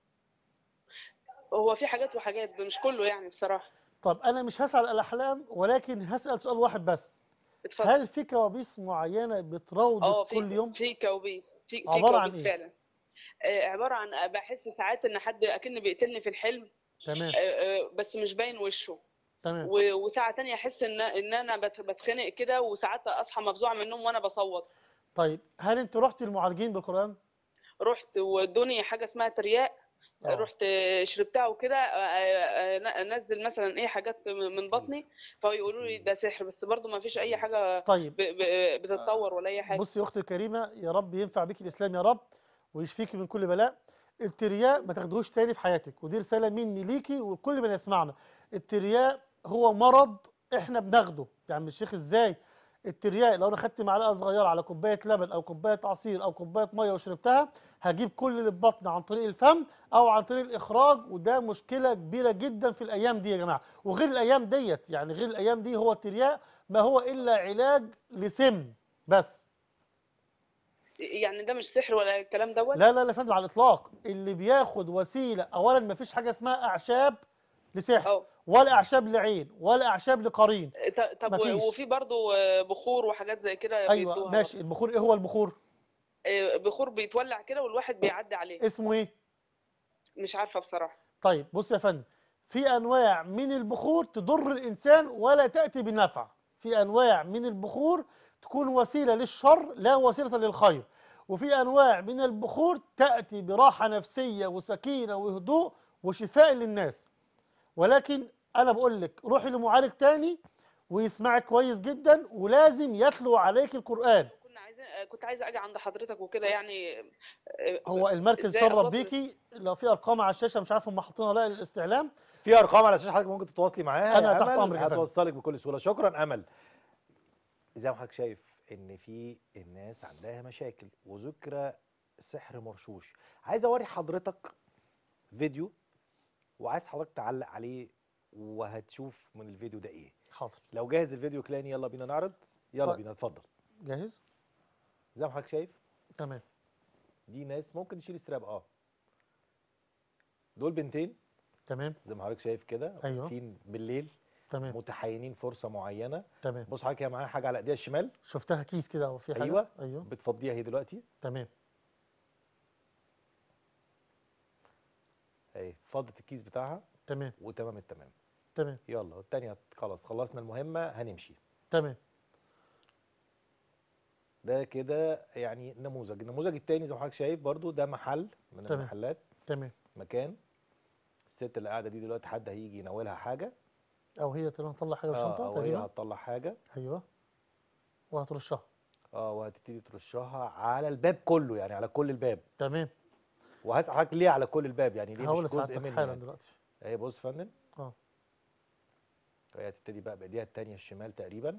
هو في حاجات وحاجات مش كله يعني بصراحه طب انا مش هسال الاحلام ولكن هسال سؤال واحد بس اتفضل هل في كوابيس معينه اه بتراودك في كل يوم في كوابيس في في عبارة عن كوابيس إيه؟ فعلا آه، عباره عن بحس ساعات ان حد اكن بيقتلني في الحلم تمام آه، آه، بس مش باين وشه تمام و- وساعه تانية احس ان ان انا بت- بتخنق كده وساعات اصحى مفزوعه من النوم وانا بصوت طيب هل انت رحت للمعالجين بالقران رحت وادوني حاجه اسمها ترياق آه. رحت شربتها وكده آه، آه، آه، انزل مثلا ايه حاجات من بطني فيقولوا لي ده سحر بس برضو ما فيش اي حاجه طيب ب- ب- بتتطور ولا اي حاجه بصي يا اختي الكريمه يا رب ينفع بيك الاسلام يا رب ويشفيكي من كل بلاء الترياق ما تاخدوش تاني في حياتك ودي رساله مني ليكي وكل من يسمعنا الترياق هو مرض احنا بناخده يعني من الشيخ ازاي الترياق لو انا خدت معلقه صغيره على كوبايه لبن او كوبايه عصير او كوبايه ميه وشربتها هجيب كل اللي في بطني عن طريق الفم او عن طريق الاخراج وده مشكله كبيره جدا في الايام دي يا جماعه وغير الايام ديت يعني غير الايام دي هو الترياق ما هو الا علاج لسم بس يعني ده مش سحر ولا الكلام دوت لا لا لا يا فندم على الاطلاق اللي بياخد وسيله اولا ما فيش حاجه اسمها اعشاب لسحر اه ولا اعشاب لعين ولا اعشاب لقرين ط- طب مفيش. و- وفي برضو آه، بخور وحاجات زي كده ايوه بيدوها ماشي البخور ايه هو البخور برضو. آه، بخور بيتولع كده والواحد بيعدي عليه اسمه ايه مش عارفه بصراحه طيب بص يا فندم في انواع من البخور تضر الانسان ولا تاتي بنفع في انواع من البخور تكون وسيله للشر لا وسيله للخير وفي انواع من البخور تاتي براحه نفسيه وسكينه وهدوء وشفاء للناس ولكن انا بقول لك روحي لمعالج تاني ويسمعك كويس جدا ولازم يتلو عليك القران كنا عايزين آه، كنت عايزه اجي عند حضرتك وكده يعني آه، هو المركز إزاي شرف أتواصل؟ بيكي لو في ارقام على الشاشه مش عارف هم حاطينها ولا لا للاستعلام في ارقام على شاشه حضرتك ممكن تتواصلي معاها أنا يا تحت أمل، أمرك يا فندم. هتوصلك بكل سهوله شكرا امل زي ما حضرتك شايف ان في الناس عندها مشاكل وذكرى سحر مرشوش عايز اوري حضرتك فيديو وعايز حضرتك تعلق عليه وهتشوف من الفيديو ده ايه حاضر لو جاهز الفيديو كلاني يلا بينا نعرض يلا طيب. بينا اتفضل جاهز زي ما حضرتك شايف تمام دي ناس ممكن تشيل استراب اه دول بنتين تمام زي ما حضرتك شايف كده أيوة. واقفين بالليل تمام متحينين فرصه معينه تمام بص حضرتك هي معاها حاجه على ايديها الشمال شفتها كيس كده او في حاجه أيوة. ايوه بتفضيها اهي دلوقتي تمام اهي فضت الكيس بتاعها تمام وتمام التمام تمام يلا والتانية خلاص خلصنا المهمة هنمشي تمام ده كده يعني نموذج النموذج التاني زي ما حضرتك شايف برضو ده محل من تمام. المحلات تمام مكان الست اللي قاعدة دي دلوقتي حد هيجي يناولها حاجة او هي تقريبا تطلع حاجه في اه الشنطه او هي تقريبا هتطلع حاجة ايوه وهترشها اه وهتبتدي ترشها على الباب كله يعني على كل الباب تمام وهسأل حضرتك ليه على كل الباب يعني ليه هقول مش جزء لسعادتك منه حالا يعني دلوقتي اهي بص يا فندم اه هي هتبتدي بقى بايديها التانية الشمال تقريبا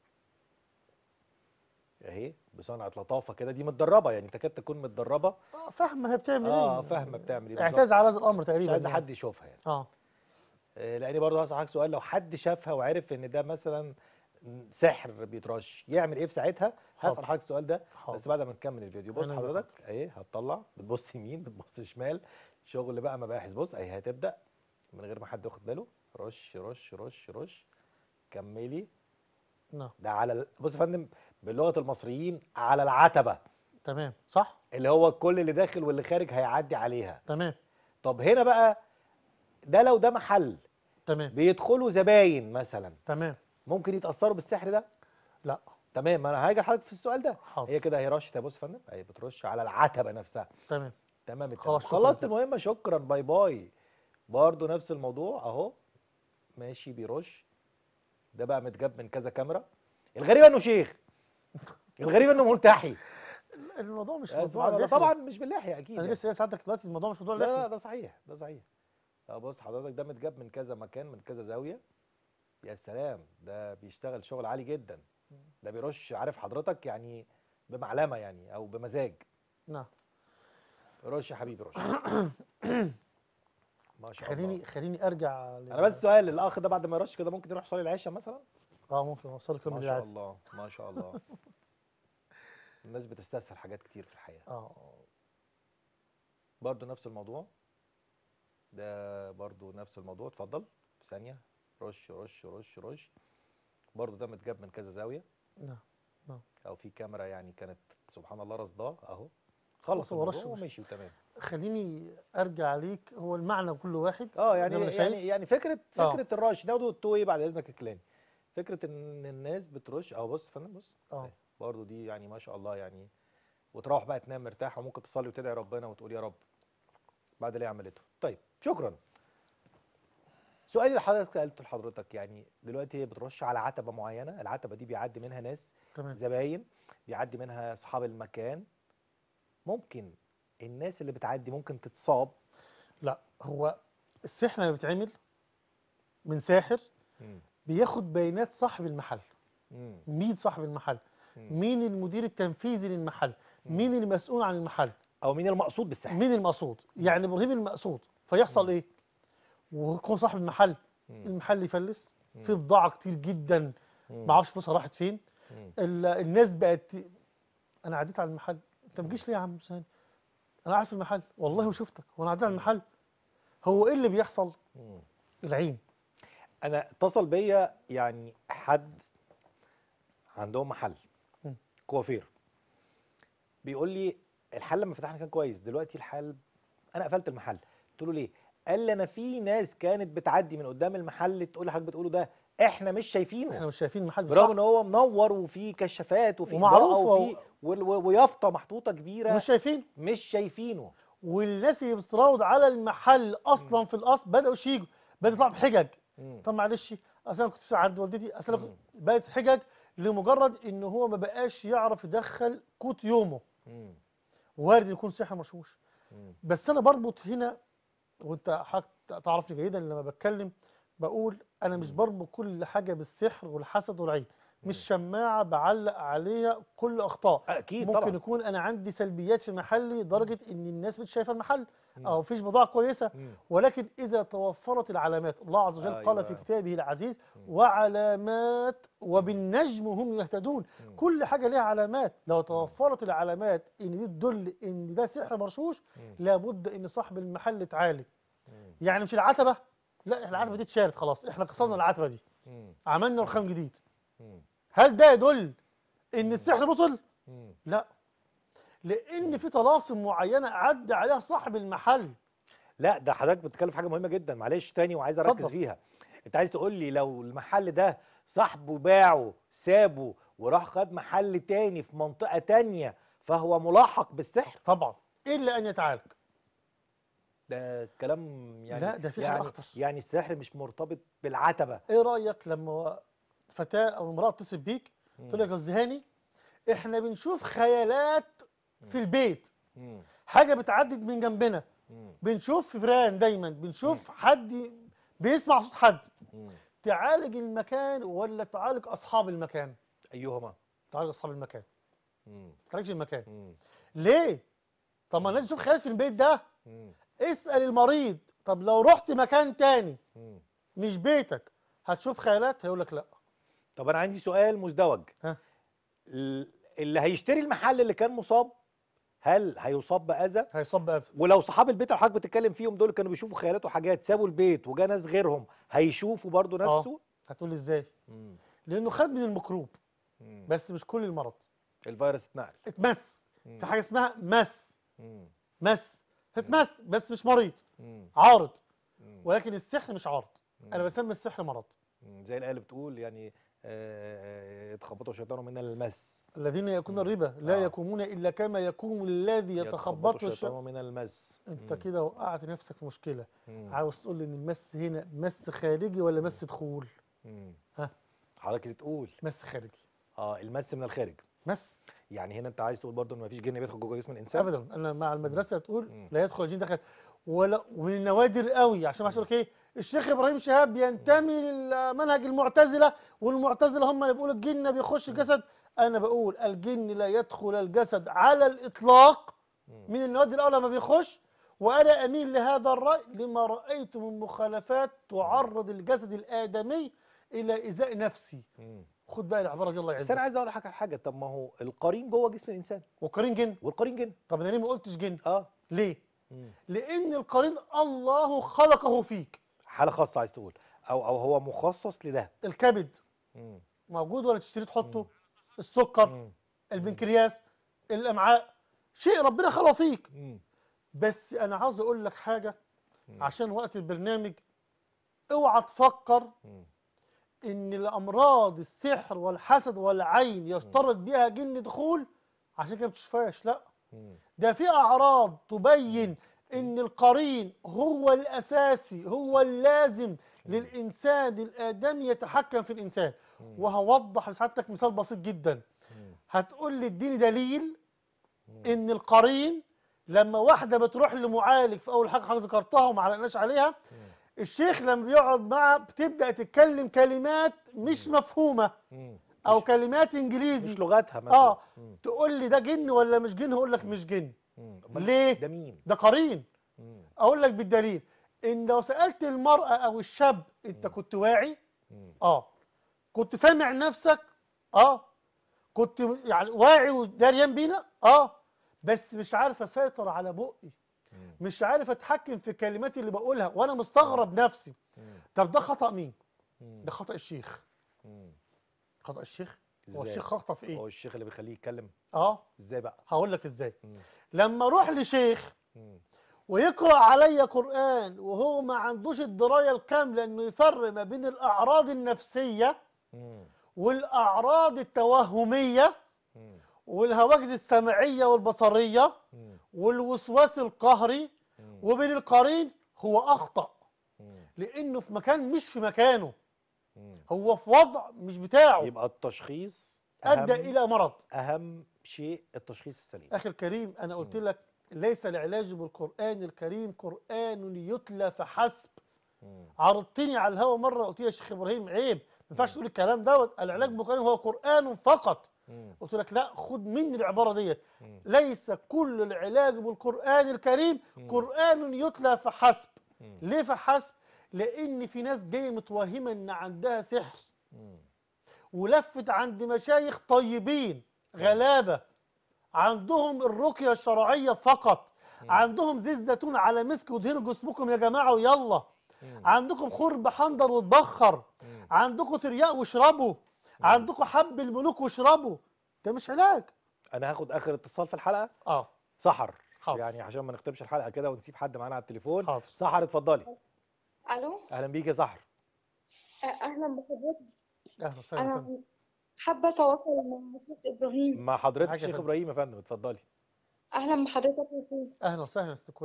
اهي بصنعة لطافة كده دي متدربة يعني تكاد تكون متدربة آه، فاهمه هي بتعمل ايه اه فاهمة بتعمل ايه بالظبط. اعتاد على هذا الامر مش تقريبا عايز يعني. حد يشوفها يعني اه آه، لاني برضه هسأل حضرتك سؤال لو حد شافها وعرف ان ده مثلا سحر بيترش يعمل ايه في ساعتها حاضر. هسأل حضرتك السؤال ده بس حاضر بعد ما نكمل الفيديو بص عينيا حضرتك اهي هتطلع بتبص يمين بتبص شمال شغل بقى مباحث بص اهي هتبدأ من غير ما حد ياخد باله رش رش رش رش كملي نعم ده على ال- بص يا فندم بلغة المصريين على العتبة تمام صح اللي هو كل اللي داخل واللي خارج هيعدي عليها تمام طب هنا بقى ده لو ده محل تمام بيدخلوا زباين مثلا تمام ممكن يتأثروا بالسحر ده لا تمام ما انا هاجي لحضرتك في السؤال ده حاضر هي كده هي رشت يا بص يا فندم هي بترش على العتبة نفسها تمام تمام التمام خلاص، شكراً خلصت كده. المهمة شكرا باي باي برضو نفس الموضوع اهو ماشي بيرش ده بقى متجاب من كذا كاميرا الغريب انه شيخ الغريب انه ملتحي الموضوع مش آه، موضوع سبحان الله. اللحية. طبعا مش باللحية اكيد انا يعني. لسه ساعتك دلوقتي الموضوع مش موضوع لا لا اللحية ده صحيح ده صحيح اه بص حضرتك ده متجاب من كذا مكان من كذا زاوية يا سلام ده بيشتغل شغل عالي جدا ده بيرش عارف حضرتك يعني بمعلمة يعني او بمزاج نعم رش يا حبيبي رش ما شاء خليني الله خليني ارجع لل- انا بس سؤال الاخ ده بعد ما يرش كده ممكن يروح يصلي العشاء مثلا اه ممكن اوصلك يوم ما شاء العادي الله ما شاء الله الناس بتستسهل حاجات كتير في الحياة اه برضو نفس الموضوع ده برضو نفس الموضوع اتفضل في ثانية رش رش رش رش برضو ده متجاب من كذا زاوية نعم او في كاميرا يعني كانت سبحان الله رصداه اهو خلص هو رش الموضوع ومش- ومشي وتمام خليني ارجع ليك هو المعنى كل واحد اه زي يعني ما أنا شايف. يعني يعني فكره آه. فكره الرش ده تو ايه بعد اذنك يا كلاني فكره ان الناس بترش اه بص يا فندم بص اه برضه دي يعني ما شاء الله يعني وتروح بقى تنام مرتاح وممكن تصلي وتدعي ربنا وتقول يا رب بعد اللي هي عملته طيب شكرا سؤالي اللي حضرتك قلته لحضرتك يعني دلوقتي هي بترش على عتبه معينه العتبه دي بيعدي منها ناس تمام زباين بيعدي منها اصحاب المكان ممكن الناس اللي بتعدي ممكن تتصاب لا هو السحر لما بيتعمل من ساحر بياخد بيانات صاحب المحل مم. مين صاحب المحل مم. مين المدير التنفيذي للمحل مين المسؤول عن المحل او مين المقصود بالسحر مين المقصود يعني ابراهيم المقصود فيحصل ايه ويكون صاحب المحل مم. المحل يفلس مم. في بضاعه كتير جدا مم. ما اعرفش فلوسها راحت فين مم. ال- الناس بقت انا عديت على المحل انت ما تجيش ليه يا عم سامي انا قاعد في المحل والله وشفتك وانا عديت على المحل هو ايه اللي بيحصل مم. العين انا اتصل بيا يعني حد عندهم محل مم. كوافير بيقول لي الحل لما فتحنا كان كويس دلوقتي الحل انا قفلت المحل قلت له ليه قال لي انا في ناس كانت بتعدي من قدام المحل تقول لي حضرتك بتقوله ده احنا مش شايفينه احنا مش شايفين المحل برغم صح ان هو منور وفي كشافات وفي ومعروف إضاءة و- وفي وال- و- ويافطه محطوطه كبيره مش شايفين مش شايفينه والناس اللي بتراود على المحل اصلا في الاصل بداوا يجوا بدأوا يطلعوا بحجج مم. طب معلش اصل انا كنت في عند والدتي اصل أنا مم. كنت- بقت حجج لمجرد ان هو ما بقاش يعرف يدخل قوت يومه مم. وارد يكون سحر مشوش مم. بس انا بربط هنا وانت حضرتك تعرفني جيدا لما بتكلم بقول انا مش مم. بربط كل حاجه بالسحر والحسد والعين مش شماعه بعلق عليها كل اخطاء اكيد ممكن طبعا يكون انا عندي سلبيات في محلي لدرجه ان الناس مش شايفه المحل مم. او مفيش بضاعه كويسه مم. ولكن اذا توفرت العلامات الله عز وجل قال في أيوة. كتابه العزيز مم. وعلامات وبالنجم هم يهتدون مم. كل حاجه ليها علامات لو توفرت العلامات ان دي تدل ان ده سحر مرشوش مم. لابد ان صاحب المحل يتعالج مم. يعني مش العتبه لا العتبه دي اتشالت خلاص احنا كسرنا العتبه دي مم. عملنا رخام جديد مم. هل ده يدل ان السحر بطل مم. لا لان في طلاسم معينه عدى عليها صاحب المحل لا ده حضرتك بتتكلم في حاجه مهمه جدا معلش تاني وعايز اركز اتفضل. فيها انت عايز تقول لي لو المحل ده صاحبه باعه سابه وراح خد محل تاني في منطقه تانية فهو ملاحق بالسحر طبعا الا ان يتعالج ده كلام يعني لا، ده في حاجة يعني أخطر. يعني السحر مش مرتبط بالعتبه ايه رايك لما فتاه او امراه تتصل بيك تقول لك يا الزهاني احنا بنشوف خيالات في البيت مم. حاجه بتعدي من جنبنا مم. بنشوف فيران دايما بنشوف حد بيسمع صوت حد مم. تعالج المكان ولا تعالج اصحاب المكان ايهما تعالج اصحاب المكان مم. ما تعالجش المكان مم. ليه طب ما الناس تشوف خيالات في البيت ده مم. اسال المريض طب لو رحت مكان تاني مم. مش بيتك هتشوف خيالات هيقول لك لا طب انا عندي سؤال مزدوج ها. ال- اللي هيشتري المحل اللي كان مصاب هل هيصاب باذى هيصاب باذى ولو صحاب البيت اللي حضرتك بتتكلم فيهم دول كانوا بيشوفوا خيالات وحاجات سابوا البيت وجا ناس غيرهم هيشوفوا برضو آه. نفسه هتقول لي ازاي مم. لانه خد من الميكروب مم. بس مش كل المرض الفيروس اتنقل اتمس مم. في حاجه اسمها مس مم. مس اتمس بس مش مريض مم. عارض مم. ولكن السحر مش عارض انا مم. بسمي السحر مرض مم. زي الايه اللي بتقول يعني آه، يتخبطوا الشيطان من المس الذين ياكلون مم. الربا لا آه. يكونون الا كما يكون الذي يتخبطه الشيطان الشيطان من المس انت مم. كده وقعت نفسك في مشكله مم. عاوز تقول لي ان المس هنا مس خارجي ولا مس دخول مم. ها. حضرتك بتقول مس خارجي اه المس من الخارج مس يعني هنا انت عايز تقول برضو ان مفيش جن بيدخل جوه جسم الانسان ابدا انا مع المدرسه تقول مم. لا يدخل الجن دخل ولا ومن النوادر قوي عشان ما يقول لك ايه الشيخ ابراهيم شهاب بينتمي للمنهج المعتزله والمعتزله هم اللي بيقولوا الجن بيخش الجسد انا بقول الجن لا يدخل الجسد على الاطلاق مم. من النوادر الاولى ما بيخش وانا اميل لهذا الراي لما رايت من مخالفات تعرض الجسد الادمي الى ايذاء نفسي مم. خد بقى العباره دي الله بس انا يعزك عايز اقول لحضرتك على حاجه طب ما هو القرين جوه جسم الانسان وقرين جن والقرين جن طب انا ليه ما قلتش جن اه ليه مم. لان القرين الله خلقه فيك حاله خاصه عايز تقول او او هو مخصص لده الكبد مم. موجود ولا تشتري تحطه السكر مم. البنكرياس الامعاء شيء ربنا خلقه فيك مم. بس انا عاوز اقول لك حاجه مم. عشان وقت البرنامج اوعى تفكر مم. ان الامراض السحر والحسد والعين يشترط بها جن دخول عشان كده ما بتشفاش لا مم. ده في اعراض تبين ان القرين هو الاساسي هو اللازم للانسان الادمي يتحكم في الانسان وهوضح لسعادتك مثال بسيط جدا مم. هتقول لي اديني دليل ان القرين لما واحده بتروح لمعالج في اول حاجه حاجه ذكرتها وما علقناش عليها الشيخ لما بيقعد معها بتبدا تتكلم كلمات مش مفهومه مم. او كلمات انجليزي مش لغتها مثلا اه مم. تقول لي ده جن ولا مش جن هقول لك مش جن مم. أمال ليه؟ ده مين؟ ده قرين مم. اقول لك بالدليل ان لو سالت المراه او الشاب انت كنت واعي مم. اه كنت سامع نفسك اه كنت يعني واعي وداريان بينا اه بس مش عارف اسيطر على بقي مم. مش عارف اتحكم في الكلمات اللي بقولها وانا مستغرب نفسي مم. طب ده خطا مين مم. ده خطا الشيخ مم. خطا الشيخ هو إزاي؟ الشيخ خطا في هو ايه الشيخ اللي بيخليه يتكلم اه ازاي بقى؟ هقول لك ازاي مم. لما اروح لشيخ مم. ويقرا عليا قران وهو ما عندوش الدرايه الكامله انه يفرق ما بين الاعراض النفسيه مم. والاعراض التوهميه مم. والهواجس السمعيه والبصريه مم. والوسواس القهري مم. وبين القرين هو اخطا مم. لانه في مكان مش في مكانه مم. هو في وضع مش بتاعه يبقى التشخيص ادى أهم- الى مرض اهم شيء التشخيص السليم اخي الكريم انا قلت لك ليس العلاج بالقران الكريم قران يتلى فحسب مم. عرضتني على الهوا مره قلت لي يا شيخ ابراهيم عيب ما ينفعش تقول الكلام دوت العلاج بالقران هو قران فقط مم. قلت لك لا خد مني العباره ديت مم. ليس كل العلاج بالقران الكريم مم. قران يتلى فحسب مم. ليه فحسب لان في ناس جايه متوهمه ان عندها سحر مم. ولفت عند مشايخ طيبين غلابه عندهم الرقيه الشرعيه فقط عندهم زيت زيتون على مسك ودهنوا جسمكم يا جماعه ويلا مم. عندكم خرب حنظر وتبخر مم. عندكم ترياق واشربوا عندكم حب الملوك واشربوا ده مش علاج انا هاخد اخر اتصال في الحلقه اه سحر حاضر. يعني عشان ما نختمش الحلقه كده ونسيب حد معانا على التليفون حاضر. سحر اتفضلي الو اهلا بيك يا سحر اهلا بحضرتك اهلا وسهلا يا فندم. انا حابه اتواصل مع استاذ ابراهيم مع حضرتك معاك يا شيخ فندم. ابراهيم يا فندم اتفضلي اهلا بحضرتك يا سيدي اهلا وسهلا يا ست الكل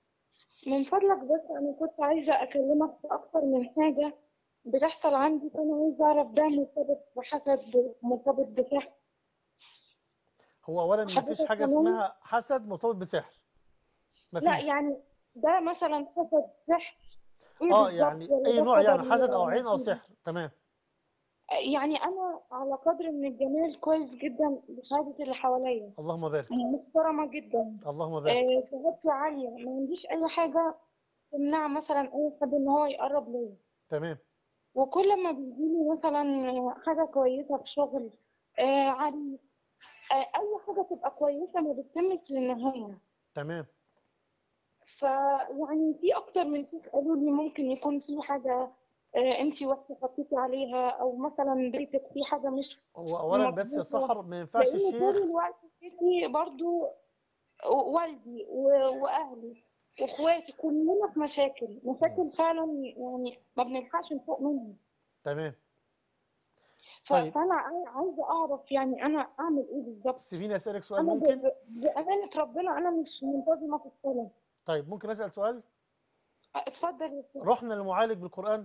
من فضلك بس انا كنت عايزه اكلمك في اكتر من حاجه بتحصل عندي فانا عايزه اعرف ده مرتبط بحسد مرتبط بسحر هو اولا ما فيش حضرتك حاجه كمان؟ اسمها حسد مرتبط بسحر ما لا فيش يعني ده مثلا حسد سحر ايه اه بالظبط يعني ولا اي ده نوع يعني قدر حسد او عين او نصيب؟ سحر تمام يعني انا على قدر من الجمال كويس جدا بشهاده اللي حواليا اللهم بارك محترمه جدا اللهم بارك آه، شهادتي عاليه ما عنديش اي حاجه تمنع مثلا اي حد ان هو يقرب ليا تمام وكل ما بيجيلي مثلا حاجة كويسة في شغل آه عريس آه أي حاجة تبقى كويسة ما بتتمش للنهاية تمام فيعني في أكتر من شيخ قالوا لي ممكن يكون في حاجة آه أنتي وحشة حطيتي عليها أو مثلا بيتك في حاجة مش هو اولا بس يا مظبوطة. سحر ما ينفعش لأن طول الشيخ الوقت بيتي برضو والدي و- وأهلي وإخواتي كلنا في مشاكل مشاكل فعلا يعني ما بنلحقش نفوق منها تمام ف- طيب. فانا عاي- عايزه اعرف يعني انا اعمل ايه بالظبط سيبيني اسالك سؤال انا ب- ممكن ب- بامانه ربنا انا مش منتظمه في الصلاه طيب ممكن اسال سؤال اتفضل يا سيدي رحنا لمعالج بالقران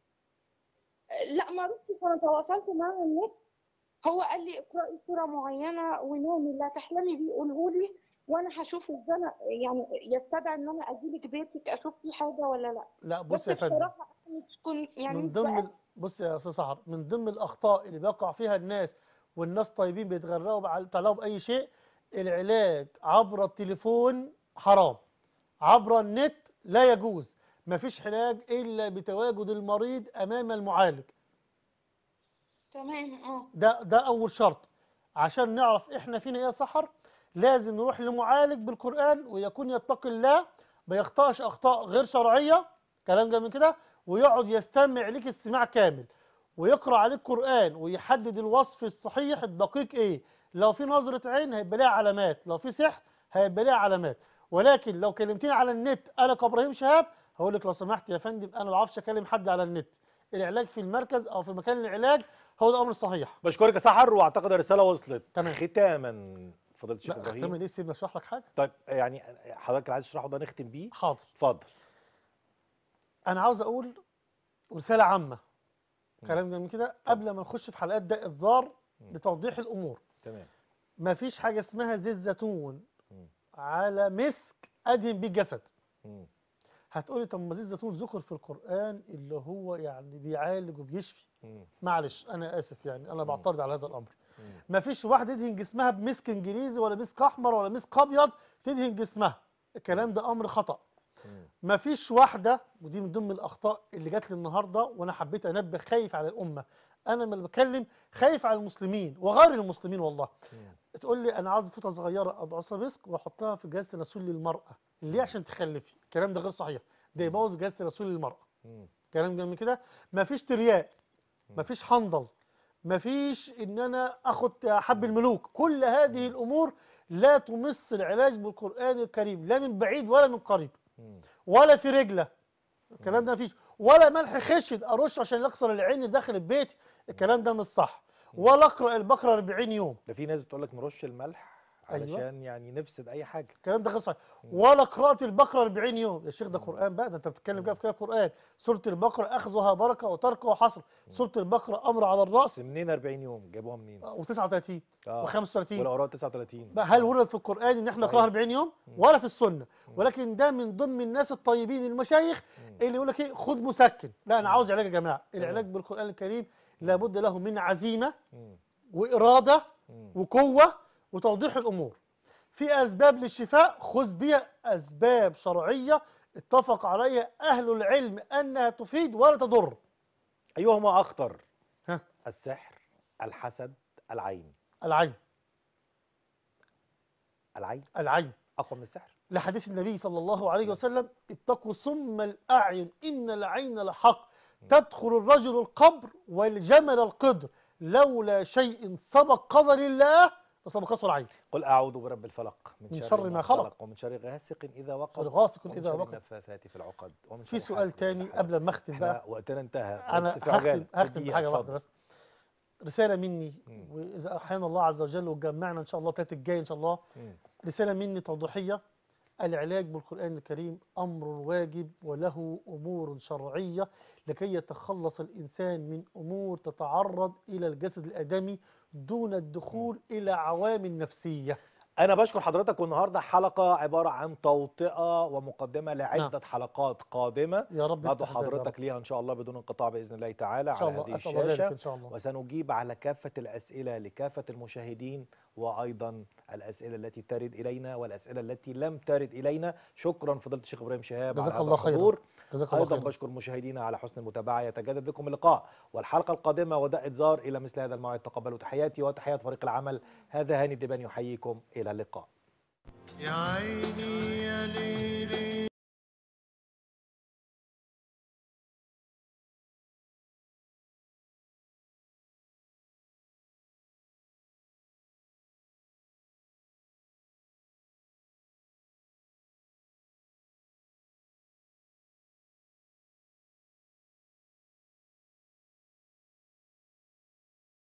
لا ما رحتش انا تواصلت معاه على النت هو قال لي اقراي سوره معينه ونامي اللي هتحلمي بيه قوله لي وانا هشوف ازاي انا يعني يستدعي ان انا اجيلك بيتك اشوف فيه حاجه ولا لا لا بص بس يا فندم بصراحه انا مش كنت يعني من مش ضمن بقى- ال- بص يا استاذ سحر من ضمن الاخطاء اللي بيقع فيها الناس والناس طيبين بيتغرقوا بع- بيتعلقوا باي شيء العلاج عبر التليفون حرام عبر النت لا يجوز مفيش علاج الا بتواجد المريض امام المعالج تمام اه ده ده اول شرط عشان نعرف احنا فينا ايه يا سحر لازم نروح لمعالج بالقران ويكون يتقي الله ما يخطاش اخطاء غير شرعيه كلام جميل كده ويقعد يستمع ليك استماع كامل ويقرا عليك قران ويحدد الوصف الصحيح الدقيق ايه لو في نظره عين هيبقى لها علامات لو في سحر هيبقى ليها علامات ولكن لو كلمتني على النت انا كابراهيم شهاب هقول لك لو سمحت يا فندم انا ما بعرفش اكلم حد على النت العلاج في المركز او في مكان العلاج هو الامر الصحيح بشكرك يا سحر واعتقد الرساله وصلت تمام. ختاما فضيله الشيخ لا ابراهيم اختم ايه سيبني اشرح لك حاجه طيب يعني حضرتك اللي عايز تشرحه ده نختم بيه حاضر اتفضل انا عاوز اقول رساله عامه كلام جميل كده قبل ما نخش في حلقات ده انذار لتوضيح الامور تمام ما فيش حاجه اسمها زيت زيتون مم. على مسك ادهن بيه الجسد مم. هتقولي طب ما زيت زيتون ذكر في القران اللي هو يعني بيعالج وبيشفي مم. معلش انا اسف يعني انا بعترض على هذا الامر مم. ما فيش واحده تدهن جسمها بمسك انجليزي ولا مسك احمر ولا مسك ابيض تدهن جسمها الكلام ده امر خطا مم. ما فيش واحده ودي من ضمن الاخطاء اللي جات لي النهارده وانا حبيت انبه خايف على الامه انا لما بتكلم خايف على المسلمين وغير المسلمين والله مم. تقول لي انا عاوز فوطه صغيره اضعصها مسك واحطها في جهاز تناسل للمراه ليه عشان تخلفي الكلام ده غير صحيح ده يبوظ جهاز تناسل للمراه مم. كلام جميل كده مفيش ترياق مفيش حنظل مفيش ان انا اخد حب الملوك كل هذه الامور لا تمس العلاج بالقران الكريم لا من بعيد ولا من قريب مم. ولا في رجله الكلام ده مفيش ولا ملح خشن ارش عشان يكسر العين اللي داخل البيت الكلام ده مش صح ولا اقرا البقره 40 يوم ده في ناس بتقول لك نرش الملح أيوة. علشان يعني نفسد اي حاجه الكلام ده غير صحيح ولا قراءة البقرة 40 يوم يا شيخ ده قرآن بقى ده انت بتتكلم كده في كده قرآن سورة البقرة أخذها بركة وتركها حصر سورة البقرة أمر على الرأس بس منين 40 يوم جابوها منين و39 اه و35 والأوراق 39 بقى هل ورد في القرآن إن احنا نقراها 40 يوم ولا في السنة ولكن ده من ضمن الناس الطيبين المشايخ اللي يقول لك ايه خد مسكن لا أنا عاوز علاج يا جماعة العلاج بالقرآن الكريم لابد له من عزيمة مم. وإرادة مم. وقوة وتوضيح الأمور في أسباب للشفاء خذ بها أسباب شرعية اتفق عليها أهل العلم أنها تفيد ولا تضر أيهما أخطر ها السحر الحسد العين العين العين العين أقوى من السحر لحديث النبي صلى الله عليه وسلم اتقوا سم الأعين إن العين لحق تدخل الرجل القبر والجمل القدر لولا شيء سبق قدر الله لسبقته العين قل أعوذ برب الفلق من شر ما خلق. ومن شر غاسق إذا وقب شر غاسق ومن إذا شر وقب. النفاثات في العقد ومن في شر سؤال حاسد تاني إذا حسد. قبل ما أختم احنا بقى وقتنا انتهى أنا بس في هختم عجالة. هختم دقيقة، بحاجة واحدة اتفضل. بس رسالة مني مم. وإذا أحيانا الله عز وجل وجمعنا إن شاء الله تلات الجاي إن شاء الله مم. رسالة مني توضيحية العلاج بالقرآن الكريم أمر واجب وله أمور شرعية لكي يتخلص الإنسان من أمور تتعرض إلى الجسد الآدمي دون الدخول إلى عوامل نفسية أنا بشكر حضرتك والنهاردة حلقة عبارة عن توطئة ومقدمة لعدة نعم. حلقات قادمة يا رب بعد يفتح الباب يا رب. حضرتك ليها إن شاء الله بدون انقطاع بإذن الله تعالى إن شاء على الله هذه أسأل الله ذلك الشاشة إن شاء الله وسنجيب على كافة الأسئلة لكافة المشاهدين وأيضا الأسئلة التي ترد إلينا والأسئلة التي لم ترد إلينا شكرا فضيلة الشيخ إبراهيم شهاب جزاك على هذا الله خيرا. الحضور جزاك الله أيضا خيرا بشكر مشاهدينا على حسن المتابعة يتجدد لكم اللقاء والحلقة القادمة وداء إنذار إلى مثل هذا الموعد تقبلوا تحياتي وتحيات فريق العمل هذا هاني الدبان يحييكم إلى اللقاء يا عيني يا ليلي